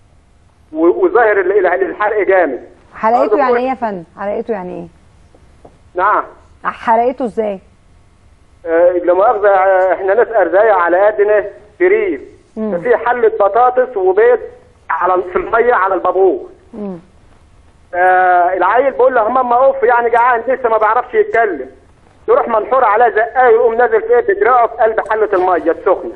و- وظاهر ال- ال- الحرق جامد حلقته برضه يعني كويس. ايه يا فندم حلقته يعني ايه نعم حلقته ازاي آه، لا مؤاخذة آه، احنا ناس ارزاية على قدنا فرير ففي حلة بطاطس وبيض على في المية على البابور مم. آه العيل بيقول له ماما اوف يعني جعان لسه ما بيعرفش يتكلم يروح منحور على زقايه ويقوم نازل في ايد دراعه في قلب حله الميه السخنه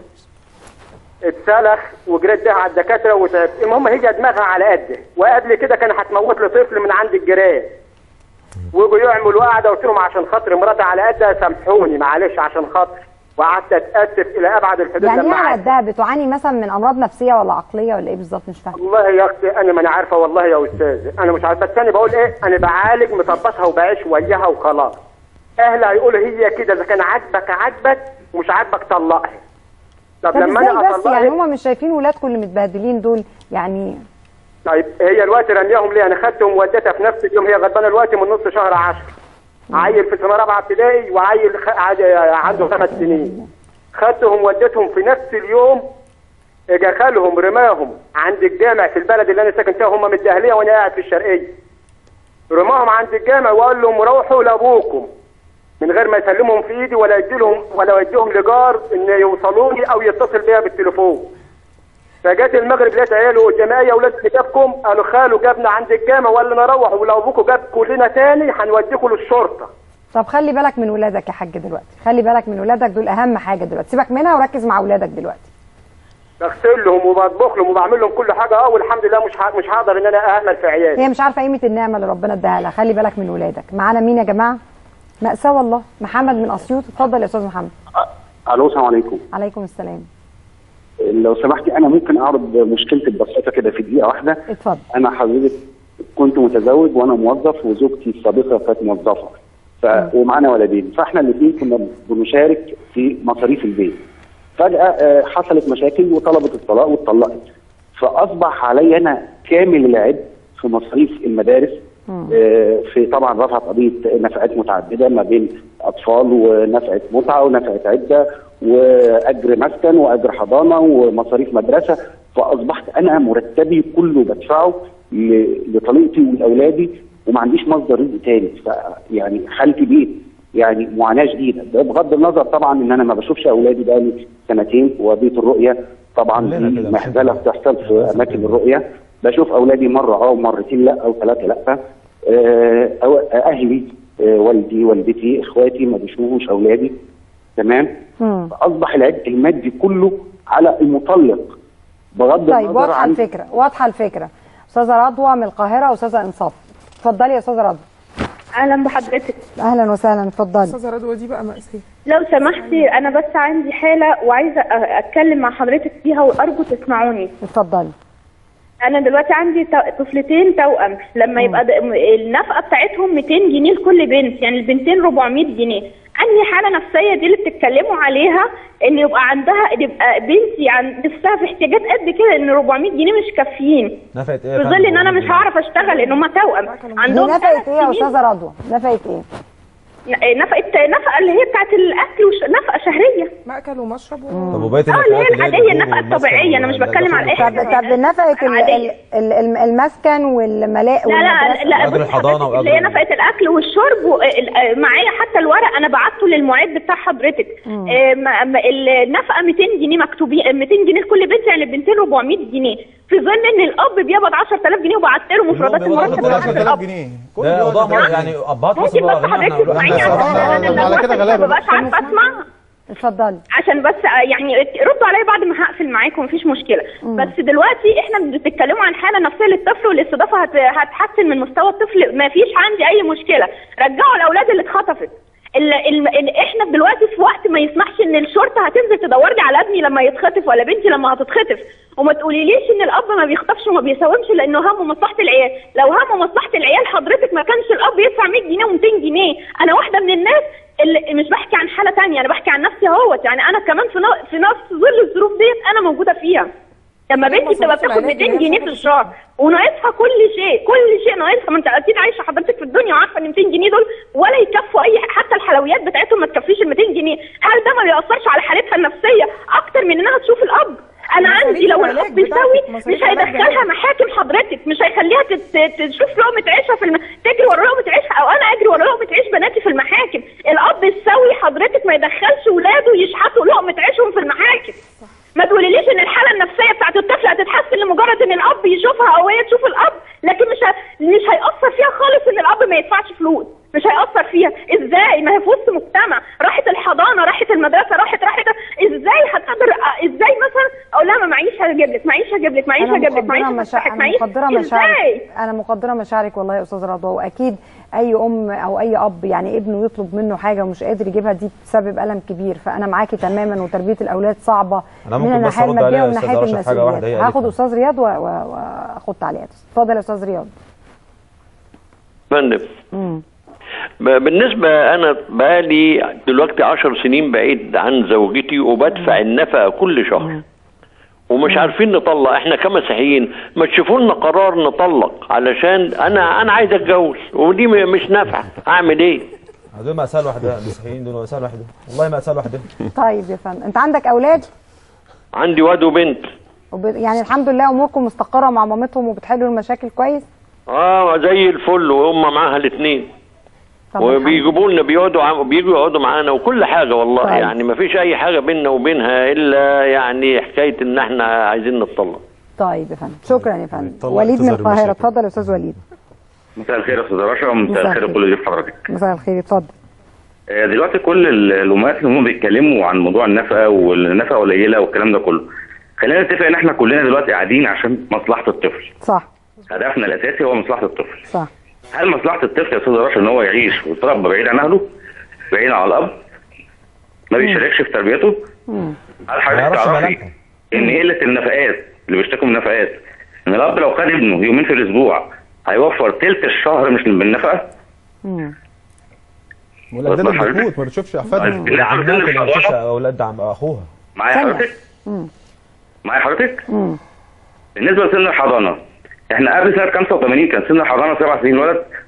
اتسلخ وجريت بيها على الدكاتره وتعب المهم هي دماغها على قده وقبل كده كان هتموت لي طفل من عند الجيران ويجوا يعملوا قعده قلت لهم عشان خاطر مراتي على قدها سامحوني معلش عشان خاطر وقعدت اتاسف الى ابعد الحدود يعني ايه لما على قعدت. قدها بتعاني مثلا من امراض نفسيه ولا عقليه ولا ايه بالظبط مش فاهمه والله يا اختي انا ما انا عارفه والله يا استاذ انا مش عارفه بس انا بقول ايه انا بعالج مطبطها وبعيش وياها وخلاص اهلها يقولوا هي كده اذا كان عاجبك عاجبك ومش عاجبك طلقها طب, طب لما ازاي انا بس يعني اطلقها هما مش شايفين ولادكم اللي متبهدلين دول يعني طيب هي الوقت رمياهم ليه انا خدتهم ووديتها في نفس اليوم هي غضبانه الوقت من نص شهر 10 عيل في سنه رابعه ابتدائي وعيل خ... عاد- عنده خمس سنين خدتهم وديتهم في نفس اليوم اجا خالهم رماهم عند الجامع في البلد اللي انا ساكن فيها هم من الدهليه وانا قاعد في الشرقيه رماهم عند الجامع وقال لهم روحوا لابوكم من غير ما يسلمهم في ايدي ولا يديلهم ولا يديهم لجار ان يوصلوني او يتصل بيا بالتليفون فجت المغرب لقيت عياله قدامي يا اولاد كتابكم قالوا خاله جابنا عند الجامع وقال لنا روحوا ولو ابوكم جاب كلنا تاني هنوديكم للشرطه طب خلي بالك من ولادك يا حاج دلوقتي خلي بالك من ولادك دول اهم حاجه دلوقتي سيبك منها وركز مع ولادك دلوقتي بغسل لهم وبطبخ لهم وبعمل لهم كل حاجه اه والحمد لله مش ه- مش هقدر ان انا اهمل في عيالي هي مش عارفه قيمه النعمه اللي ربنا اداها لها خلي بالك من ولادك معانا مين يا جماعه مأساة والله محمد من اسيوط اتفضل يا استاذ محمد الو السلام عليكم عليكم السلام لو سمحتي انا ممكن اعرض مشكلتي ببساطه كده في دقيقه واحده اتفضل انا حضرتك كنت متزوج وانا موظف وزوجتي السابقه كانت موظفه ف... ومعانا ولدين فاحنا الاثنين كنا بنشارك في مصاريف البيت فجاه آه، حصلت مشاكل وطلبت الطلاق واتطلقت فاصبح علي انا كامل العبء في مصاريف المدارس آه، في طبعا رفعت قضيه نفقات متعدده ما بين اطفال ونفقه متعه ونفقه عده واجر مسكن واجر حضانه ومصاريف مدرسه فاصبحت انا مرتبي كله بدفعه ل- لطليقتي ولاولادي وما عنديش مصدر رزق تاني فيعني حالتي بيت يعني معاناه شديده ده بغض النظر طبعا ان انا ما بشوفش اولادي بقالي سنتين وبيت الرؤيه طبعا كلنا دي كده مهزله بتحصل في اماكن الرؤيه بشوف اولادي مره اه ومرتين لا او ثلاثه لا آه، أو- اهلي آه، والدي والدتي اخواتي ما بيشوفوش اولادي تمام مم. فاصبح العبء المادي كله على المطلق بغض طيب النظر واضحه عن الفكره واضحه الفكره استاذه رضوى من القاهره استاذه انصاف اتفضلي يا استاذه رضوى اهلا بحضرتك اهلا وسهلا اتفضلي استاذه رضوى دي بقى مأساة لو سمحتي انا بس عندي حاله وعايزه أ- اتكلم مع حضرتك فيها وارجو تسمعوني اتفضلي انا دلوقتي عندي تو- طفلتين توأم لما يبقى د- م- النفقه بتاعتهم 200 جنيه لكل بنت يعني البنتين 400 جنيه انهي حاله نفسيه دي اللي بتتكلموا عليها ان يبقى عندها يبقى بنتي عن نفسها في احتياجات قد كده ان 400 جنيه مش كافيين نفقت ايه يا في فندم؟ ظل ان انا مش هعرف اشتغل ان هم توأم دي عندهم نفقت ثلاث ايه يا سنين. استاذه رضوى نفقت ايه نفقه نفقه اللي هي بتاعت الاكل وش... نفقه شهريه ماكل ومشرب طب وبقيه اه اللي هي النفقات العاديه الدور النفقه والمسكن الطبيعيه انا مش وال- بتكلم على ده طب طب نفقت ال- ال- ال- ال- المسكن والملاء لا لا والمدرسة؟ لا وأجر بصي الحضانة حضرتك اللي هي وأجر- نفقه الاكل والشرب و- ال- معايا حتى الورق انا بعته للمعد بتاع حضرتك آه، ما- ما- النفقه 200 جنيه مكتوبين 200 جنيه لكل بنت يعني البنتين 400 جنيه في ظل ان الاب بيقبض 10000 جنيه وبعت له مفردات بيقبض المرتب كل بتاعت 10000 الاب جنيه ده موضوع مر- يعني ابهات مصر ممكن بقى بس غنية حضرتك احنا تسمعيني إحنا عشان صراحة انا على كده لما غلابة. ما ببقاش عارفه اسمع اتفضلي عشان بس يعني ردوا عليا بعد ما هقفل معاكم مفيش مشكله بس دلوقتي احنا بتتكلموا عن حاله نفسيه للطفل والاستضافه هت... هتحسن من مستوى الطفل ما فيش عندي اي مشكله رجعوا الاولاد اللي اتخطفت ال... ال... ال... احنا دلوقتي في وقت ما يسمحش ان الشرطه هتنزل تدور لي على ابني لما يتخطف ولا بنتي لما هتتخطف وما تقوليليش ان الاب ما بيخطفش وما بيساومش لانه همه مصلحه العيال لو همه مصلحه العيال حضرتك ما كانش الاب يدفع 100 جنيه و200 جنيه انا واحده من الناس اللي مش بحكي عن حاله تانية انا بحكي عن نفسي اهوت يعني انا كمان في ن- في نفس ظل الظروف ديت انا موجوده فيها لما بنتي بتبقى مصاريف بتاخد العلاج 200 اللي هي جنيه في الشهر وناقصها كل شيء كل شيء ناقصها ما انت اكيد عايشه حضرتك في الدنيا وعارفه ان 200 جنيه دول ولا يكفوا اي حتى الحلويات بتاعتهم ما تكفيش ال 200 جنيه هل ده ما بيأثرش على حالتها النفسيه اكتر من انها تشوف الاب انا مصاريف عندي لو العلاج الاب بيساوي بتاعتك، مصاريف مش العلاج هيدخلها بتاعتك. محاكم حضرتك مش هيخليها تت- تت- تشوف لقمه عيشها في الم... تجري ورا لقمه عيشها او انا اجري ورا لقمه عيش بناتي في المحاكم الاب السوي حضرتك ما يدخلش ولاده يشحتوا لقمه عيشهم في المحاكم ما تقوليليش ان الحاله النفسيه بتاعت الطفل هتتحسن لمجرد ان الاب يشوفها او هي تشوف الاب لكن مش ه... مش هيأثر فيها خالص ان الاب ما يدفعش فلوس مش هيأثر فيها ازاي ما هي في وسط مجتمع راحت الحضانه راحت المدرسه راحت راحت ازاي هتقدر ازاي مثلا اقول لها ما معيش هجيب لك معيش هجيب لك معيش انا هجيب لك معيش مقدره مشاعر هفتحك انا معيش مقدره مشاعرك ازاي انا مقدره مشاعرك والله يا استاذ رضوى واكيد اي ام او اي اب يعني ابنه يطلب منه حاجه ومش قادر يجيبها دي بتسبب الم كبير فانا معاكي تماما وتربيه الاولاد صعبه أنا من ممكن بس الناحيه أرد عليها الماديه يا ومن أستاذة ناحيه رشا في حاجة واحدة هي المسؤوليات هاخد قالتها. استاذ رياض و- و- واخد تعليقات اتفضل يا استاذ رياض فندم مم. ب- بالنسبة أنا بقالي دلوقتي عشر سنين بعيد عن زوجتي وبدفع النفقة كل شهر ومش عارفين نطلق احنا كمسيحيين ما تشوفوا لنا قرار نطلق علشان انا انا عايز اتجوز ودي م- مش نافعه اعمل ايه دول مأساة لوحدها المسيحيين دول مأساة لوحدهم والله مأساة لوحدهم طيب يا فندم انت عندك اولاد عندي واد وبنت وب... يعني الحمد لله اموركم مستقره مع مامتهم وبتحلوا المشاكل كويس اه زي الفل وهم معاها الاثنين طب الحمد وبيجيبوا لنا بيقعدوا عم- بيجوا يقعدوا معانا وكل حاجه والله طيب. يعني ما فيش اي حاجه بيننا وبينها الا يعني حكايه ان احنا عايزين نتطلق طيب يا فندم شكرا يا فندم طلع وليد من تظهر القاهره المشاكل. اتفضل يا استاذ وليد مساء الخير يا استاذ رشا مساء ومساء الخير الخير. لكل ضيوف حضرتك مساء الخير اتفضل آه، دلوقتي كل ال- الامهات اللي هم بيتكلموا عن موضوع النفقه والنفقه قليله والكلام ده كله خلينا نتفق ان احنا كلنا دلوقتي قاعدين عشان مصلحه الطفل صح هدفنا الاساسي هو مصلحه الطفل صح هل مصلحه الطفل يا استاذ رشا ان هو يعيش ويتربى بعيد عن اهله بعيد عن الاب ما بيشاركش في تربيته مم. هل ما حضرتك يعرفش تعرفي ملامحه. ان قله النفقات اللي بيشتكوا من النفقات ان الاب لو خد ابنه يومين في الاسبوع هيوفر تلت الشهر مش بالنفقه مم. والاجداد حضرتك؟ بتموت ما بتشوفش احفادها اللي عمات عندنا اللي مفيش الحضانة اولاد عم اخوها معايا ثانية. حضرتك مم. معايا حضرتك مم. بالنسبه لسن الحضانه احنا قبل سنه 85 كان سن الحضانه سبع سنين ولد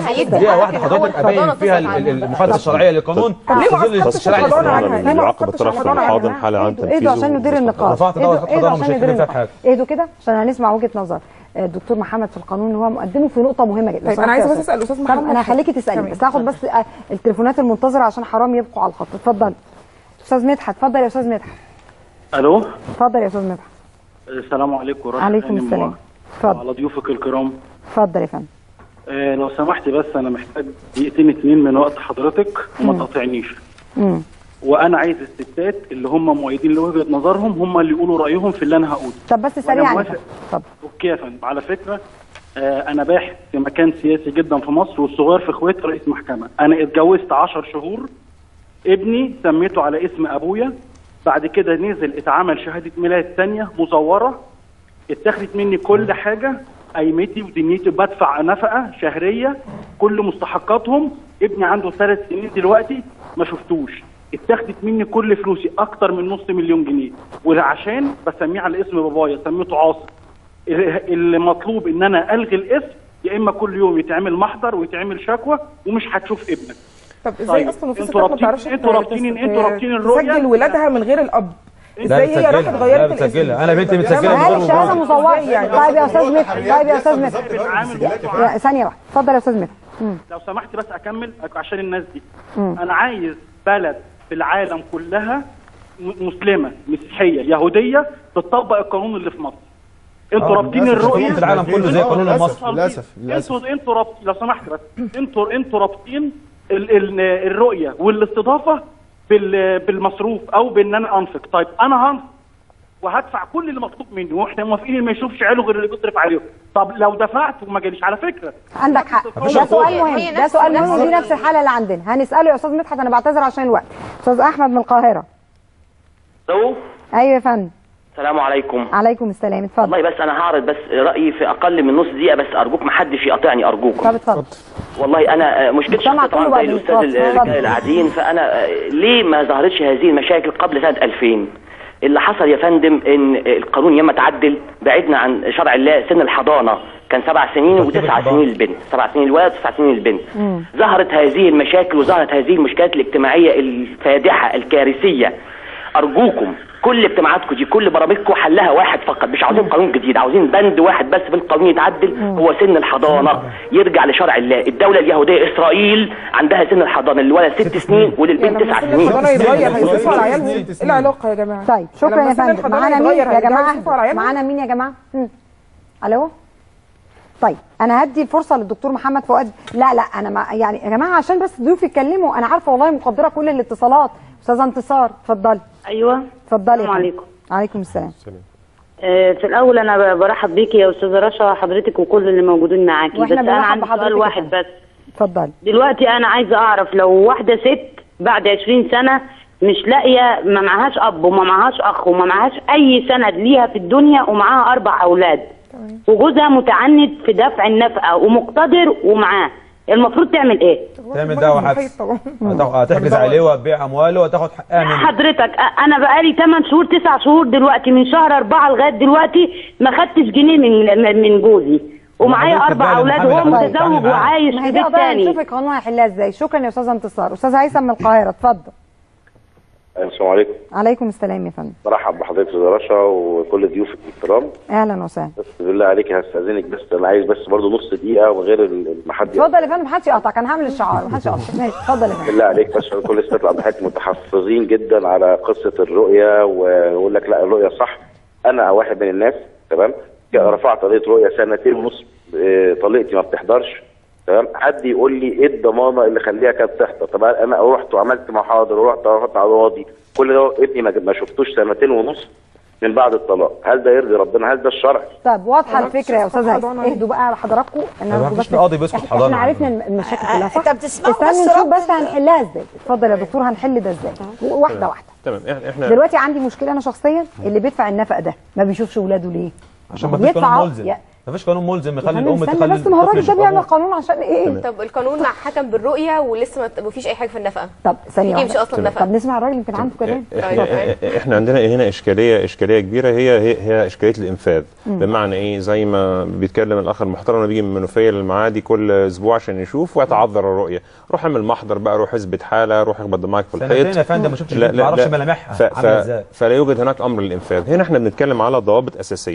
عايز هيدي دقيقه واحده حقك إن هو حضرتك ابين الحضانة فيها تصرف ال- ال- عنها. المخالفه الشرعيه للقانون طب ليه ما في ظل أسقطتش الشريعه الحضانة الاسلاميه عنها؟ ليه ما يعاقب أسقطتش الطرف الحضانة الحاضن عنها؟ حال عن اهدوا تنفيذه عشان ندير النقاش رفعت اهدوا دعوة اهدوا حضانة مش عشان ندير هيتكلم فيها النقاش بحاجة. اهدوا كده عشان هنسمع وجهه نظر آه، الدكتور محمد في القانون هو مقدمه في نقطه مهمه جدا طيب، أنا عايزة بس أسأل أستاذ محمد طب انا هخليكي تسالي تمام. بس هاخد بس آه، التليفونات المنتظره عشان حرام يبقوا على الخط اتفضل استاذ مدحت اتفضل يا استاذ مدحت الو اتفضل يا استاذ مدحت السلام عليكم ورحمه عليكم الله السلام اتفضل على ضيوفك الكرام اتفضل يا فندم آه لو سمحتي بس انا محتاج دقيقتين اتنين من وقت حضرتك وما مم. تقاطعنيش مم. وانا عايز الستات اللي هم مؤيدين لوجهه نظرهم هم اللي يقولوا رايهم في اللي انا هقوله طب بس وأنا سريعا يا موافق. فندم. اتفضل اوكي يا فندم على فكره آه انا باحث في مكان سياسي جدا في مصر والصغير في اخواتي رئيس محكمه انا اتجوزت 10 شهور ابني سميته على اسم ابويا بعد كده نزل اتعمل شهاده ميلاد تانية مزوره اتاخدت مني كل حاجه قيمتي ودنيتي بدفع نفقه شهريه كل مستحقاتهم ابني عنده ثلاث سنين دلوقتي ما شفتوش اتاخدت مني كل فلوسي اكتر من نص مليون جنيه وعشان بسميه على اسم بابايا سميته عاصم ال- اللي مطلوب ان انا الغي الاسم يا اما كل يوم يتعمل محضر ويتعمل شكوى ومش هتشوف ابنك طب ازاي طيب، اصلا في انتوا ستات ما رابطين- بتعرفش انتوا رابطين انتوا رابطين الرؤيه تسجل ولادها من غير الاب لا ازاي هي بتسجلها. راحت لا غيرت الاسم بتسجلها. أنا بنتي متسجلة من هل غير الشهاده وجود. مزوره طيب يا استاذ مدحت طيب يا استاذ مدحت يا- ثانيه واحده اتفضل يا استاذ مدحت مم. لو سمحت بس اكمل عشان الناس دي مم. انا عايز بلد في العالم كلها م- مسلمه مسيحيه يهوديه تطبق القانون اللي في مصر انتوا آه، رابطين للأسف الرؤيه القانون في العالم كله زي القانون انتوا المصري. رابطين- للأسف، للأسف. انتوا انتوا رابطين لو سمحت بس انتوا انتوا رابطين ال- ال- الرؤيه والاستضافه بال- بالمصروف او بان انا انفق طيب انا هنفق وهدفع كل اللي مطلوب مني واحنا موافقين إن ما يشوفش عياله غير اللي بيصرف عليهم طب لو دفعت وما جاليش على فكره عندك حق مفيش ده سؤال عقوبة. مهم هي ده نفس- سؤال نفس مهم ودي ال- نفس الحاله اللي عندنا هنساله يا استاذ مدحت انا بعتذر عشان الوقت استاذ احمد من القاهره الو ايوه يا فندم السلام عليكم عليكم السلام اتفضل والله بس انا هعرض بس رايي في اقل من نص دقيقه بس ارجوك ما حدش يقاطعني ارجوكم طب اتفضل والله انا آه، مشكلتي سامع شخصية طبعا كله زي بعد الاستاذ الفاصل. الرجال اتفضل. اللي قاعدين فانا آه، ليه ما ظهرتش هذه المشاكل قبل سنه 2000 اللي حصل يا فندم ان القانون ياما تعدل بعدنا عن شرع الله سن الحضانه كان سبع سنين وتسع سنين للبنت سبع سنين الولد وتسع سنين للبنت ظهرت هذه المشاكل وظهرت هذه المشكلات الاجتماعيه الفادحه الكارثيه ارجوكم كل اجتماعاتكم دي كل برامجكم حلها واحد فقط مش عاوزين قانون جديد عاوزين بند واحد بس في القانون يتعدل هو سن الحضانه يرجع لشرع الله الدوله اليهوديه اسرائيل عندها سن الحضانه للولد ست سنين وللبنت تسع سن سنين الحضانه يتغير هيصرفوا على عيالهم ايه العلاقه يا جماعه طيب شكرا لما يا سن فندم الحضانة معانا مين يتغير يا هيرجعوا جماعه يصرفوا على عيالهم؟ معانا مين يا جماعه مم. الو طيب انا هدي الفرصه للدكتور محمد فؤاد لا لا انا ما يعني يا جماعه عشان بس الضيوف يتكلموا انا عارفه والله مقدره كل الاتصالات استاذه انتصار اتفضلي ايوه اتفضلي يا السلام فندم. عليكم. عليكم السلام آه، في الاول انا ب- برحب بيكي يا استاذه رشا حضرتك وكل اللي موجودين معاكي بس واحنا انا بنرحب عندي بحضرتك سؤال يا واحد فندم. بس اتفضلي دلوقتي انا عايزه اعرف لو واحده ست بعد 20 سنه مش لاقيه ما معهاش اب وما معهاش اخ وما معهاش اي سند ليها في الدنيا ومعاها اربع اولاد وجوزها متعنت في دفع النفقه ومقتدر ومعاه المفروض تعمل ايه؟ تعمل دعوه حبس هتاخ- هتحجز عليه وتبيع امواله وتاخد حقها منه حضرتك أ- انا بقالي 8 شهور 9 شهور دلوقتي من شهر 4 لغايه دلوقتي ما خدتش جنيه من من جوزي ومعايا حضرتك اربع بقى اولاد المحامي وهو اللي حضرتك متزوج بتتعاملي معاه. وعايش ما في هي دي بيت قضايا تاني نشوف القانون هيحلها ازاي شكرا يا استاذه انتصار استاذ هيثم من القاهره اتفضل السلام عليكم عليكم السلام يا فندم برحب بحضرتك استاذ رشا وكل ضيوفك الكرام اهلا وسهلا بس بالله عليك هستاذنك بس انا عايز بس برضه نص دقيقه وغير المحد اتفضل يا فندم محدش يقطعك انا هعمل الشعار محدش يقطعك ماشي اتفضل يا فندم بالله عليك بس كل الستات الضحايا متحفظين جدا على قصه الرؤيه ويقول لك لا الرؤيه صح انا واحد من الناس تمام رفعت قضيه رؤيه سنتين ونص آه، طليقتي ما بتحضرش تمام حد يقول لي ايه الضمانه اللي خليها كانت تحضر طب انا رحت وعملت محاضر ورحت رفعت قواضي كل ده ابني ما ما شفتوش سنتين ونص من بعد الطلاق هل ده يرضي ربنا هل ده الشرع طب واضحه أنا الفكره يا مش استاذ هيثم حضانة. اهدوا بقى حضراتكم ان ما أنا فيش بس- قاضي بيسكت إحنا- حضانة احنا عرفنا المشاكل كلها صح؟ انت بتسمعوا استنوا بس نشوف رد بس هنحلها ازاي اتفضل يا دكتور هنحل ده ازاي واحده واحده تمام إح- احنا دلوقتي عندي مشكله انا شخصيا اللي بيدفع النفقه ده ما بيشوفش اولاده ليه عشان ما فيش يدفع قانون عق- ملزم يا- ما فيش قانون ملزم يخلي فندم الام استنى تخلي بس ما هو الطفل الراجل ده يشوف بيعمل أبوه. قانون عشان ايه طب القانون حكم بالرؤيه ولسه ما فيش اي حاجه في النفقه طب ثانيه يجي مش واحدة. اصلا نفقه طب نسمع الراجل يمكن عنده كلام احنا احنا عندنا هنا اشكاليه اشكاليه كبيره هي هي, هي اشكاليه الانفاذ مم. بمعنى ايه زي ما بيتكلم الاخ المحترم لما بيجي من المنوفيه للمعادي كل اسبوع عشان يشوف ويتعذر الرؤيه روح اعمل محضر بقى روح اثبت حاله روح اخبط دماغك في الحيط سنتين يا فندم ما شفتش ما اعرفش ملامحها ف... ف... عامله ازاي فلا يوجد هناك امر للانفاذ هنا احنا بنتكلم على ضوابط اساسيه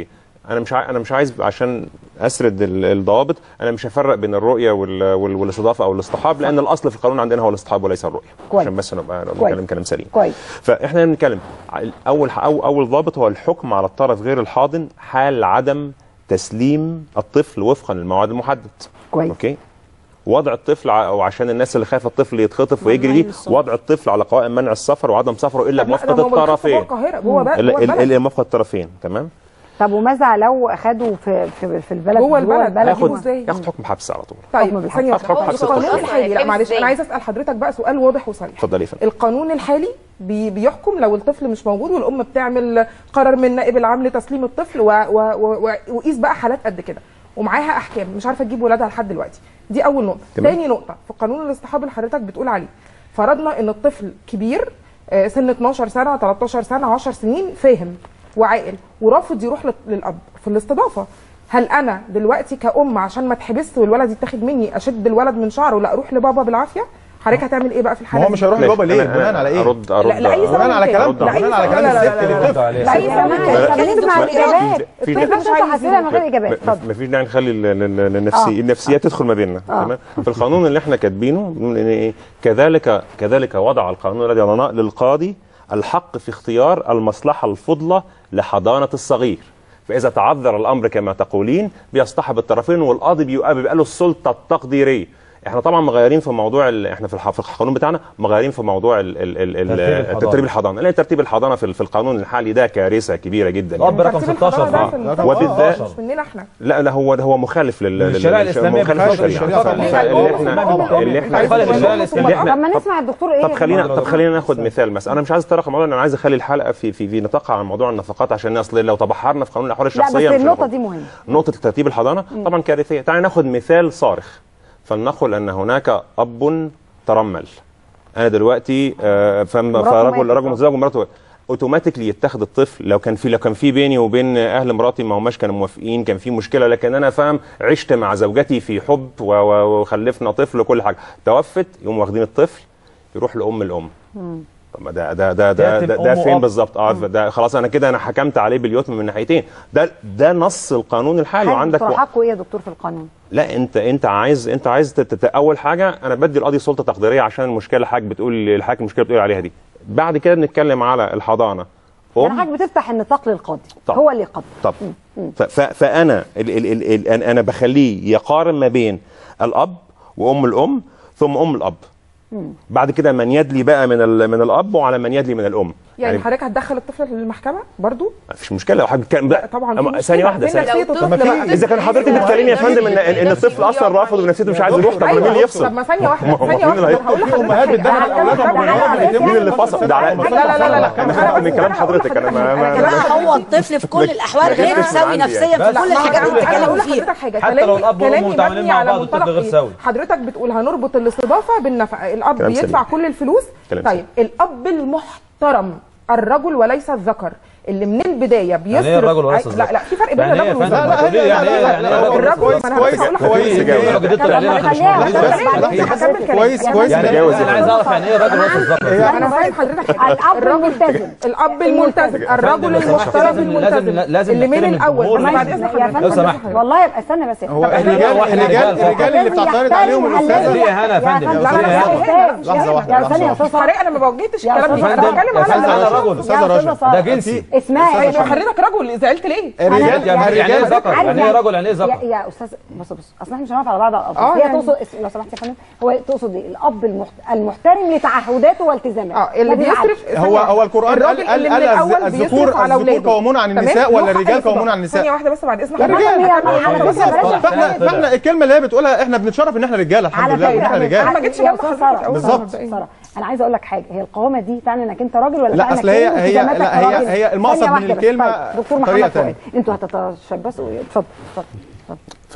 انا مش عاي... انا مش عايز عشان اسرد ال- الضوابط انا مش هفرق بين الرؤيه وال... وال... والاستضافه او الاصطحاب لان الاصل في القانون عندنا هو الاصطحاب وليس الرؤيه كويس. عشان بس نبقى نبقى كويس. نتكلم كلام سليم كويس فاحنا بنتكلم اول أو اول ضابط هو الحكم على الطرف غير الحاضن حال عدم تسليم الطفل وفقا للموعد المحدد كويس اوكي وضع الطفل ع- او عشان الناس اللي خايفه الطفل يتخطف ويجري دي وضع الطفل على قوائم منع السفر وعدم سفره الا طب لا، ده بموافقه هو موجود الطرفين جوه القاهرة، جوه بلد- الا جوه البلد. الا موافقه الطرفين تمام طب وماذا لو اخدوا في في, في البلد جوه البلد. ياخد ازاي؟ ياخد حكم حبس على طول طيب ثانية هات حكم واحدة. حبس القانون الطفل. الحالي لا هيتم معلش ازاي؟ انا عايزه اسال حضرتك بقى سؤال واضح وصريح اتفضلي يا فندم القانون الحالي بي بيحكم لو الطفل مش موجود والام بتعمل قرار من النائب العام لتسليم الطفل و- و- و- و- وقيس بقى حالات قد كده ومعاها احكام مش عارفه تجيب ولادها لحد دلوقتي دي اول نقطه تمام. تاني نقطه في قانون الاصطحاب اللي حضرتك بتقول عليه فرضنا ان الطفل كبير آه، سن 12 سنه 13 سنه 10 سنين فاهم وعاقل ورافض يروح لل- للاب في الاستضافه هل انا دلوقتي كأم عشان ما اتحبس والولد يتاخد مني اشد الولد من شعره لا اروح لبابا بالعافيه حضرتك هتعمل ايه بقى في الحاله ما هو دي؟ مش هيروح لبابا ليه؟ بناء على ايه؟ ارد ارد لا- لأي سبب بناء على كان. كلام لأي بناء على سبب. كلام لا- لا- الست لا- لا- للطفل لا- لا- لا- لا- لا- نسمع في- الاجابات في- ما ينفعش تفتح اسئله من غير اجابات اتفضل مفيش داعي نخلي ال- ال- ال- النفسي آه. النفسيات تدخل ما بيننا آه. تمام في القانون اللي احنا كاتبينه بنقول ان ايه كذلك كذلك وضع القانون الذي يضع للقاضي الحق في اختيار المصلحه الفضلى لحضانه الصغير فاذا تعذر الامر كما تقولين بيصطحب الطرفين والقاضي بيبقى بيبقى له السلطه التقديريه احنا طبعا مغيرين في موضوع ال... احنا في, الح... في القانون بتاعنا مغيرين في موضوع ال... ال... ال... ال... ترتيب الحضانة. ترتيب الحضانه لان ترتيب الحضانه في, في القانون الحالي ده كارثه كبيره جدا الاب رقم ترتيب 16 الحضانة ده بقى في ال- وبالذات مش مننا احنا لا لا هو هو مخالف لل من الشريعة لل- الإسلامية مخالف بخلاف للشريعة. الشريعة اللي احنا اللي احنا مخالف للشريعة الإسلامية. اللي احنا طب ما نسمع الدكتور ايه طب خلينا طب خلينا ناخد مثال مثلا انا مش عايز اتطرق الموضوع انا عايز اخلي الحلقه في في في نطاقها عن موضوع النفقات عشان اصل لو تبحرنا في قانون الاحوال لا بس الشخصيه مش النقطه هناخد. دي مهمه نقطه ترتيب الحضانه طبعا كارثيه تعالى ناخد مثال صارخ فلنقل ان هناك اب ترمل انا دلوقتي آه، فم- مراته فرجل ماتت. رجل متزوج ومراته اوتوماتيكلي يتخذ الطفل لو كان في لو كان في بيني وبين اهل مراتي ما هماش كانوا موافقين كان في مشكله لكن انا فاهم عشت مع زوجتي في حب و- و- وخلفنا طفل وكل حاجه توفت يقوموا واخدين الطفل يروح لام الام طب ما ده ده ده ده, يتم ده, ده أم فين وأب. بالظبط اه ده خلاص انا كده انا حكمت عليه باليتم من ناحيتين ده ده نص القانون الحالي وعندك اقتراحاتكم ايه يا دكتور في القانون لا انت انت عايز انت عايز تت- تت- اول حاجه انا بدي القاضي سلطه تقديريه عشان المشكله اللي حضرتك بتقول الحاكم المشكله بتقول عليها دي بعد كده بنتكلم على الحضانه يعني ام حضرتك بتفتح النطاق للقاضي طب. هو اللي يقدر طب ف- ف- فانا ال ال ال ال انا أنا بخليه يقارن ما بين الاب وام الام ثم ام الاب بعد كده من يدلي بقى من ال- من الاب وعلى من يدلي من الام يعني حضرتك هتدخل الطفل للمحكمه برضو مفيش مشكله لو حضرتك بتتكلم لا طبعا في أما مشكلة. ثانيه واحده فين ثانيه نفسية الطفل بقى؟ اذا كان حضرتك بتكلمني يا فندم ان ان الطفل اصلا رافض ونفسيته مش عايز يروح طب أيوة. مين اللي يفصل؟ طب ما ثانيه واحده ما هو ثانيه مين اللي واحده هقول هيفصل؟ لحضرتك امهات حاجة. بتدخل أنا هتكلم اولادها على بالإيدين. مين اللي فصل ده على لا لا لا لا لا انا خايف من كلام حضرتك انا ما ما- لا هو الطفل في كل الاحوال غير جبتش من سوي عندي نفسيا يعني. في كل الحاجات اللي انا هقول بتتكلموا فيها لحضرتك حاجه حتى كلامي لو الأب والأم كلامي متعاملين مبني مع على بعض الطفل منطلق غير إيه؟ سوي. حضرتك بتقول هنربط الاستضافه بالنفقه الاب كلام بيدفع سليم. كل الفلوس كلام طيب الاب المحترم الرجل وليس الذكر اللي من البدايه بيصرف يعني ايه الرجل وليس أي- الذكر؟ لا لا في فرق بين يعني ايه يا الرجل فندم؟ والذكر ما تقولي لي يعني ايه يعني ايه الرجل الرجل كويس ما انا كويس هقول لحضرتك كويس إجابة. لو جددت علينا اخر خليها شويه خليها هكمل كلامي. كويس كويس يعني يعني جاوز انا عايز اعرف يعني ايه راجل وليس الذكر ما انا فاهم حضرتك حاجة. الاب الرجل الملتزم الاب الملتزم الرجل لو سمحت، المحترم لازم- لازم- الملتزم لازم اللي من نحترم الاول الجمهور. بس بعد اذن يا حضرتك فندم لو سمحت. والله يبقى استنى بس هو طب الرجال واحد الرجال رجال الرجال اللي بتعترض عليهم الاستاذه ليه اهانه يا فندم لا لا ليه لا اهانه لا لحظه واحده يا لحظه ثانيه يا واحده استاذ حضرتك انا ما وجهتش يا الكلام أستاذ ده انا رجل. بتكلم يا على أستاذ الرجل. رجل. أستاذ رجل. ده جنسي اسمها أيوة، ايه حضرتك رجل زعلت ليه؟ الرجال يعني يعني ايه الرجال ذكر يعني ايه رجل يعني ايه يا, ذكر يا استاذ بص بص اصل احنا مش هنقف على بعض على الألفاظ. آه، هي يعني- تقصد لو سمحت يا فندم هو تقصد ايه الاب المحت... المحترم لتعهداته والتزاماته اه اللي ما بيزعلش. بيصرف هو هو القران قال الراجل قال اللي من قال الاول الز- بيصرف الذكور على الذكور اولاده قوامون عن تمام؟ النساء له ولا حق الرجال الاستضافة. قوامون عن النساء ثانيه واحده بس بعد اذن يا حضرتك فندم هي على فكره بلاش فاحنا فاحنا الكلمه اللي هي بتقولها احنا بنتشرف ان احنا رجاله الحمد على لله وان فكره احنا رجال ما جيتش يا جنب أستاذ حضرتك سارة، أول بالظبط. سارة، انا عايزه اقول لك حاجه هي القوامه دي تعني انك انت راجل ولا لا، تعني أصل إنك هي- أنت هي- التزاماتك لا، هي- كراجل؟ هي المقصد ثانية من واحدة بس. الكلمة طيب، دكتور طريقة محمد تانية. فؤاد انتوا هتتشبثوا اتفضل اتفضل اتفضل.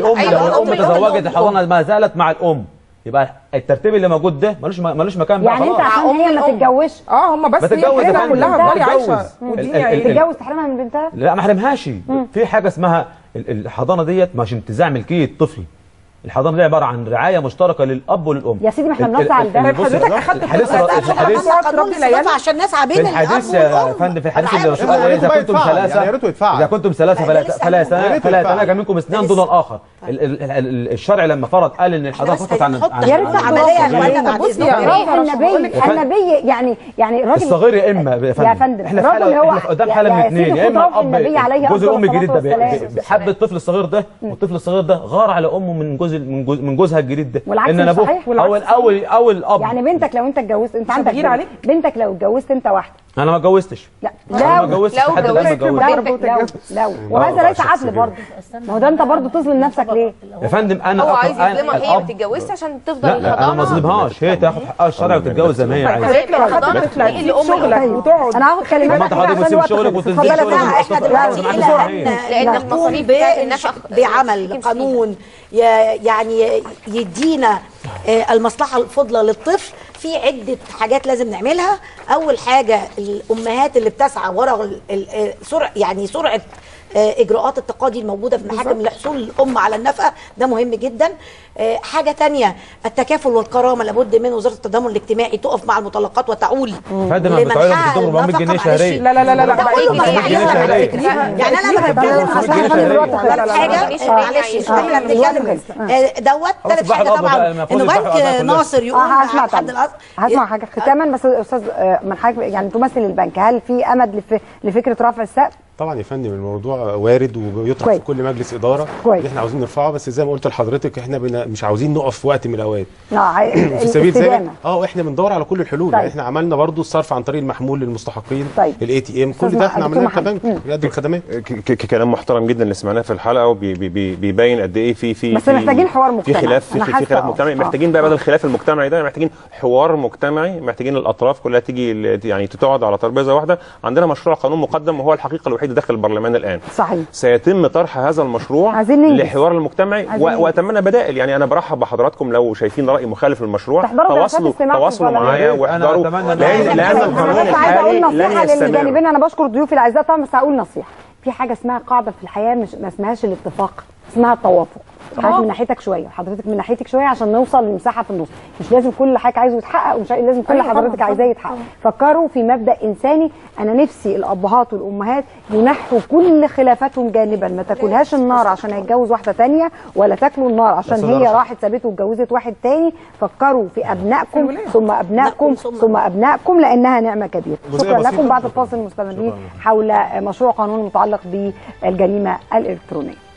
الام أيوة، لو الأم الام الأم تزوجت الأم. الحضانه ما زالت مع الام يبقى الترتيب اللي موجود ده ملوش ملوش مكان بقى يعني انت خلاص. عشان هي ما تتجوزش اه هم ما تتجوز يا فندم، كلها تتجوز. عايشه ال- ودي ال- ال- عيب. تتجوز تحرمها من بنتها لا ما احرمهاش في حاجه اسمها ال- الحضانه ديت مش انتزاع ملكيه طفل الحضانه دي عباره عن رعايه مشتركه للاب وللام يا سيدي ما احنا ال- بنص ال- على ال- ده. بص- حضرتك أخدت الحديث في الوقت في الحديث قانون الاستضافه عشان نسعى بين في الحديث يا فندم في الحديث اللي الرسول قال اذا كنتم ثلاثه يا ريته يتفعل اذا كنتم ثلاثه فلا فلا يا فلا ريته فلا يتفعل. يتناجى منكم اثنان دون الاخر ال- ال- ال- ال- الشرع لما فرض قال ان الحضانه فقط عن عن- يا ريت عن- عمليه عن- ولا بعد بصي يا إذنك. رب، النبي يا فندم. النبي يعني يعني الراجل الصغير يا اما يا فندم يا فندم احنا في الراجل حاله هو احنا قدام حاله يا- من يا اثنين سيدي يا اما خطاب النبي عليه الاب جوز أفضل الام الجديد ده الصلاة بي- والسلام. بي- بيحب الطفل الصغير ده والطفل الصغير ده غار على امه من جوز من جوز من جوزها الجديد ده والعكس ان مش ابوه صحيح، او والعكس او او الاب يعني بنتك لو انت اتجوزت انت عندك هتغير بنت. عليك؟ بنتك لو اتجوزت انت واحده انا ما اتجوزتش لا انا ما اتجوزتش لو لحد الان ما اتجوزت اتجوزتش لو لو لو وهذا ليس عدل برضه ما هو ده انت برضه تظلم نفسك ليه؟ يا فندم انا هو أقرأ- عايز أنا يظلمها هي ما الأب- تتجوزش عشان تفضل لا انا ما الحضانه اظلمهاش هي تاخد حقها الشرعي وتتجوز زي ما هي عايزه حضرتك لو اخدت الحضانة طفل هي اللي هتسيب أم شغلك الأم. وتقعد انا هاخد كلمات ما انت حضرتك عشان بتسيب الوقت شغلك خلص. وتنزل اتفضل يا شغلك فندم. احنا دلوقتي معاك الى صورة ان إيه؟ لأن نقوم المصاريف بتاعت النفقة بعمل قانون ي- يعني يدينا آه، المصلحه الفضلى للطفل في عده حاجات لازم نعملها اول حاجه الامهات اللي بتسعى وراء ال- ال- آه، سرعه يعني سرعه آه، اجراءات التقاضي الموجوده في المحاكم لحصول الام على النفقه ده مهم جدا آه، حاجه تانية التكافل والكرامه لابد من وزاره التضامن الاجتماعي تقف مع المطلقات وتعول فندم انا بتعويض بتدوم 400 جنيه شهريا لا لا لا لا لا ده كله جنيه مصلحة شهريا. يعني انا لما بتكلم خلاص مصلحه جنيه شهريا. لا لا لا معلش آه. احنا بنتكلم آه، دوت خلاص ثالث بحر حاجه الأرض بقى، طبعا المفروض ان بحر بنك الأرض كلها. ناصر يقوم اه هسمع حد طبعا الأصل هسمع حاجه ختاما بس استاذ آه، من حضرتك يعني تمثل البنك هل في امد لف- لفكره رفع السقف؟ طبعا يا فندم الموضوع وارد ويطرح كويس. في كل مجلس اداره كويس. اللي احنا عاوزين نرفعه بس زي ما قلت لحضرتك احنا بنا مش عاوزين نقف في وقت من الاوقات لا عاي- في سبيل ذلك الاستدامة. اه احنا بندور على كل الحلول طيب. يعني احنا عملنا برضو الصرف عن طريق المحمول للمستحقين طيب. الاي تي ام كل أستاذ ده احنا دكتور عملناه محمد. كبنك بيقدم خدمات ك- ك- كلام محترم جدا اللي سمعناه في الحلقه وبيبين قد ايه في في بس في محتاجين حوار في مجتمعي. خلاف في, أنا في حاسة خلاف آه. مجتمعي آه. محتاجين بقى بدل الخلاف المجتمعي ده محتاجين حوار مجتمعي محتاجين الاطراف كلها تيجي ل- يعني تقعد على ترابيزه واحده عندنا مشروع قانون مقدم وهو الحقيقه الوحيده داخل البرلمان الان صحيح سيتم طرح هذا المشروع عايزين ننجز. لحوار المجتمعي عايزين ننجز. و- واتمنى بدائل يعني انا برحب بحضراتكم لو شايفين راي مخالف للمشروع تحضروا جلسات تواصلوا استماع في تواصلوا البرلمان. معايا أنا واحضروا أتمنى إن- لان لان أنا القانون بس عايزه الحالي اقول لن نصيحه يستمر للجانبين انا بشكر ضيوفي الاعزاء طبعا بس هقول نصيحه في حاجه اسمها قاعده في الحياه مش ما اسمهاش الاتفاق اسمها التوافق حضرتك من ناحيتك شويه وحضرتك من ناحيتك شويه عشان نوصل لمساحه في النص مش لازم كل حاجه عايزه يتحقق ومش لازم كل أيوة طبعاً، حضرتك عايزاه طبعاً، يتحقق فكروا في مبدا انساني انا نفسي الابهات والامهات ينحوا كل خلافاتهم جانبا ما تاكلهاش النار عشان هيتجوز واحده تانية ولا تاكلوا النار عشان بس ده هي رأيي. راحت سابته واتجوزت واحد تاني فكروا في ابنائكم الولاية. ثم ابنائكم ثم ابنائكم لانها نعمه كبيره جزئية شكرا بسيطة. لكم بعد الفاصل مستمرين حول مشروع قانون متعلق بالجريمه الالكترونيه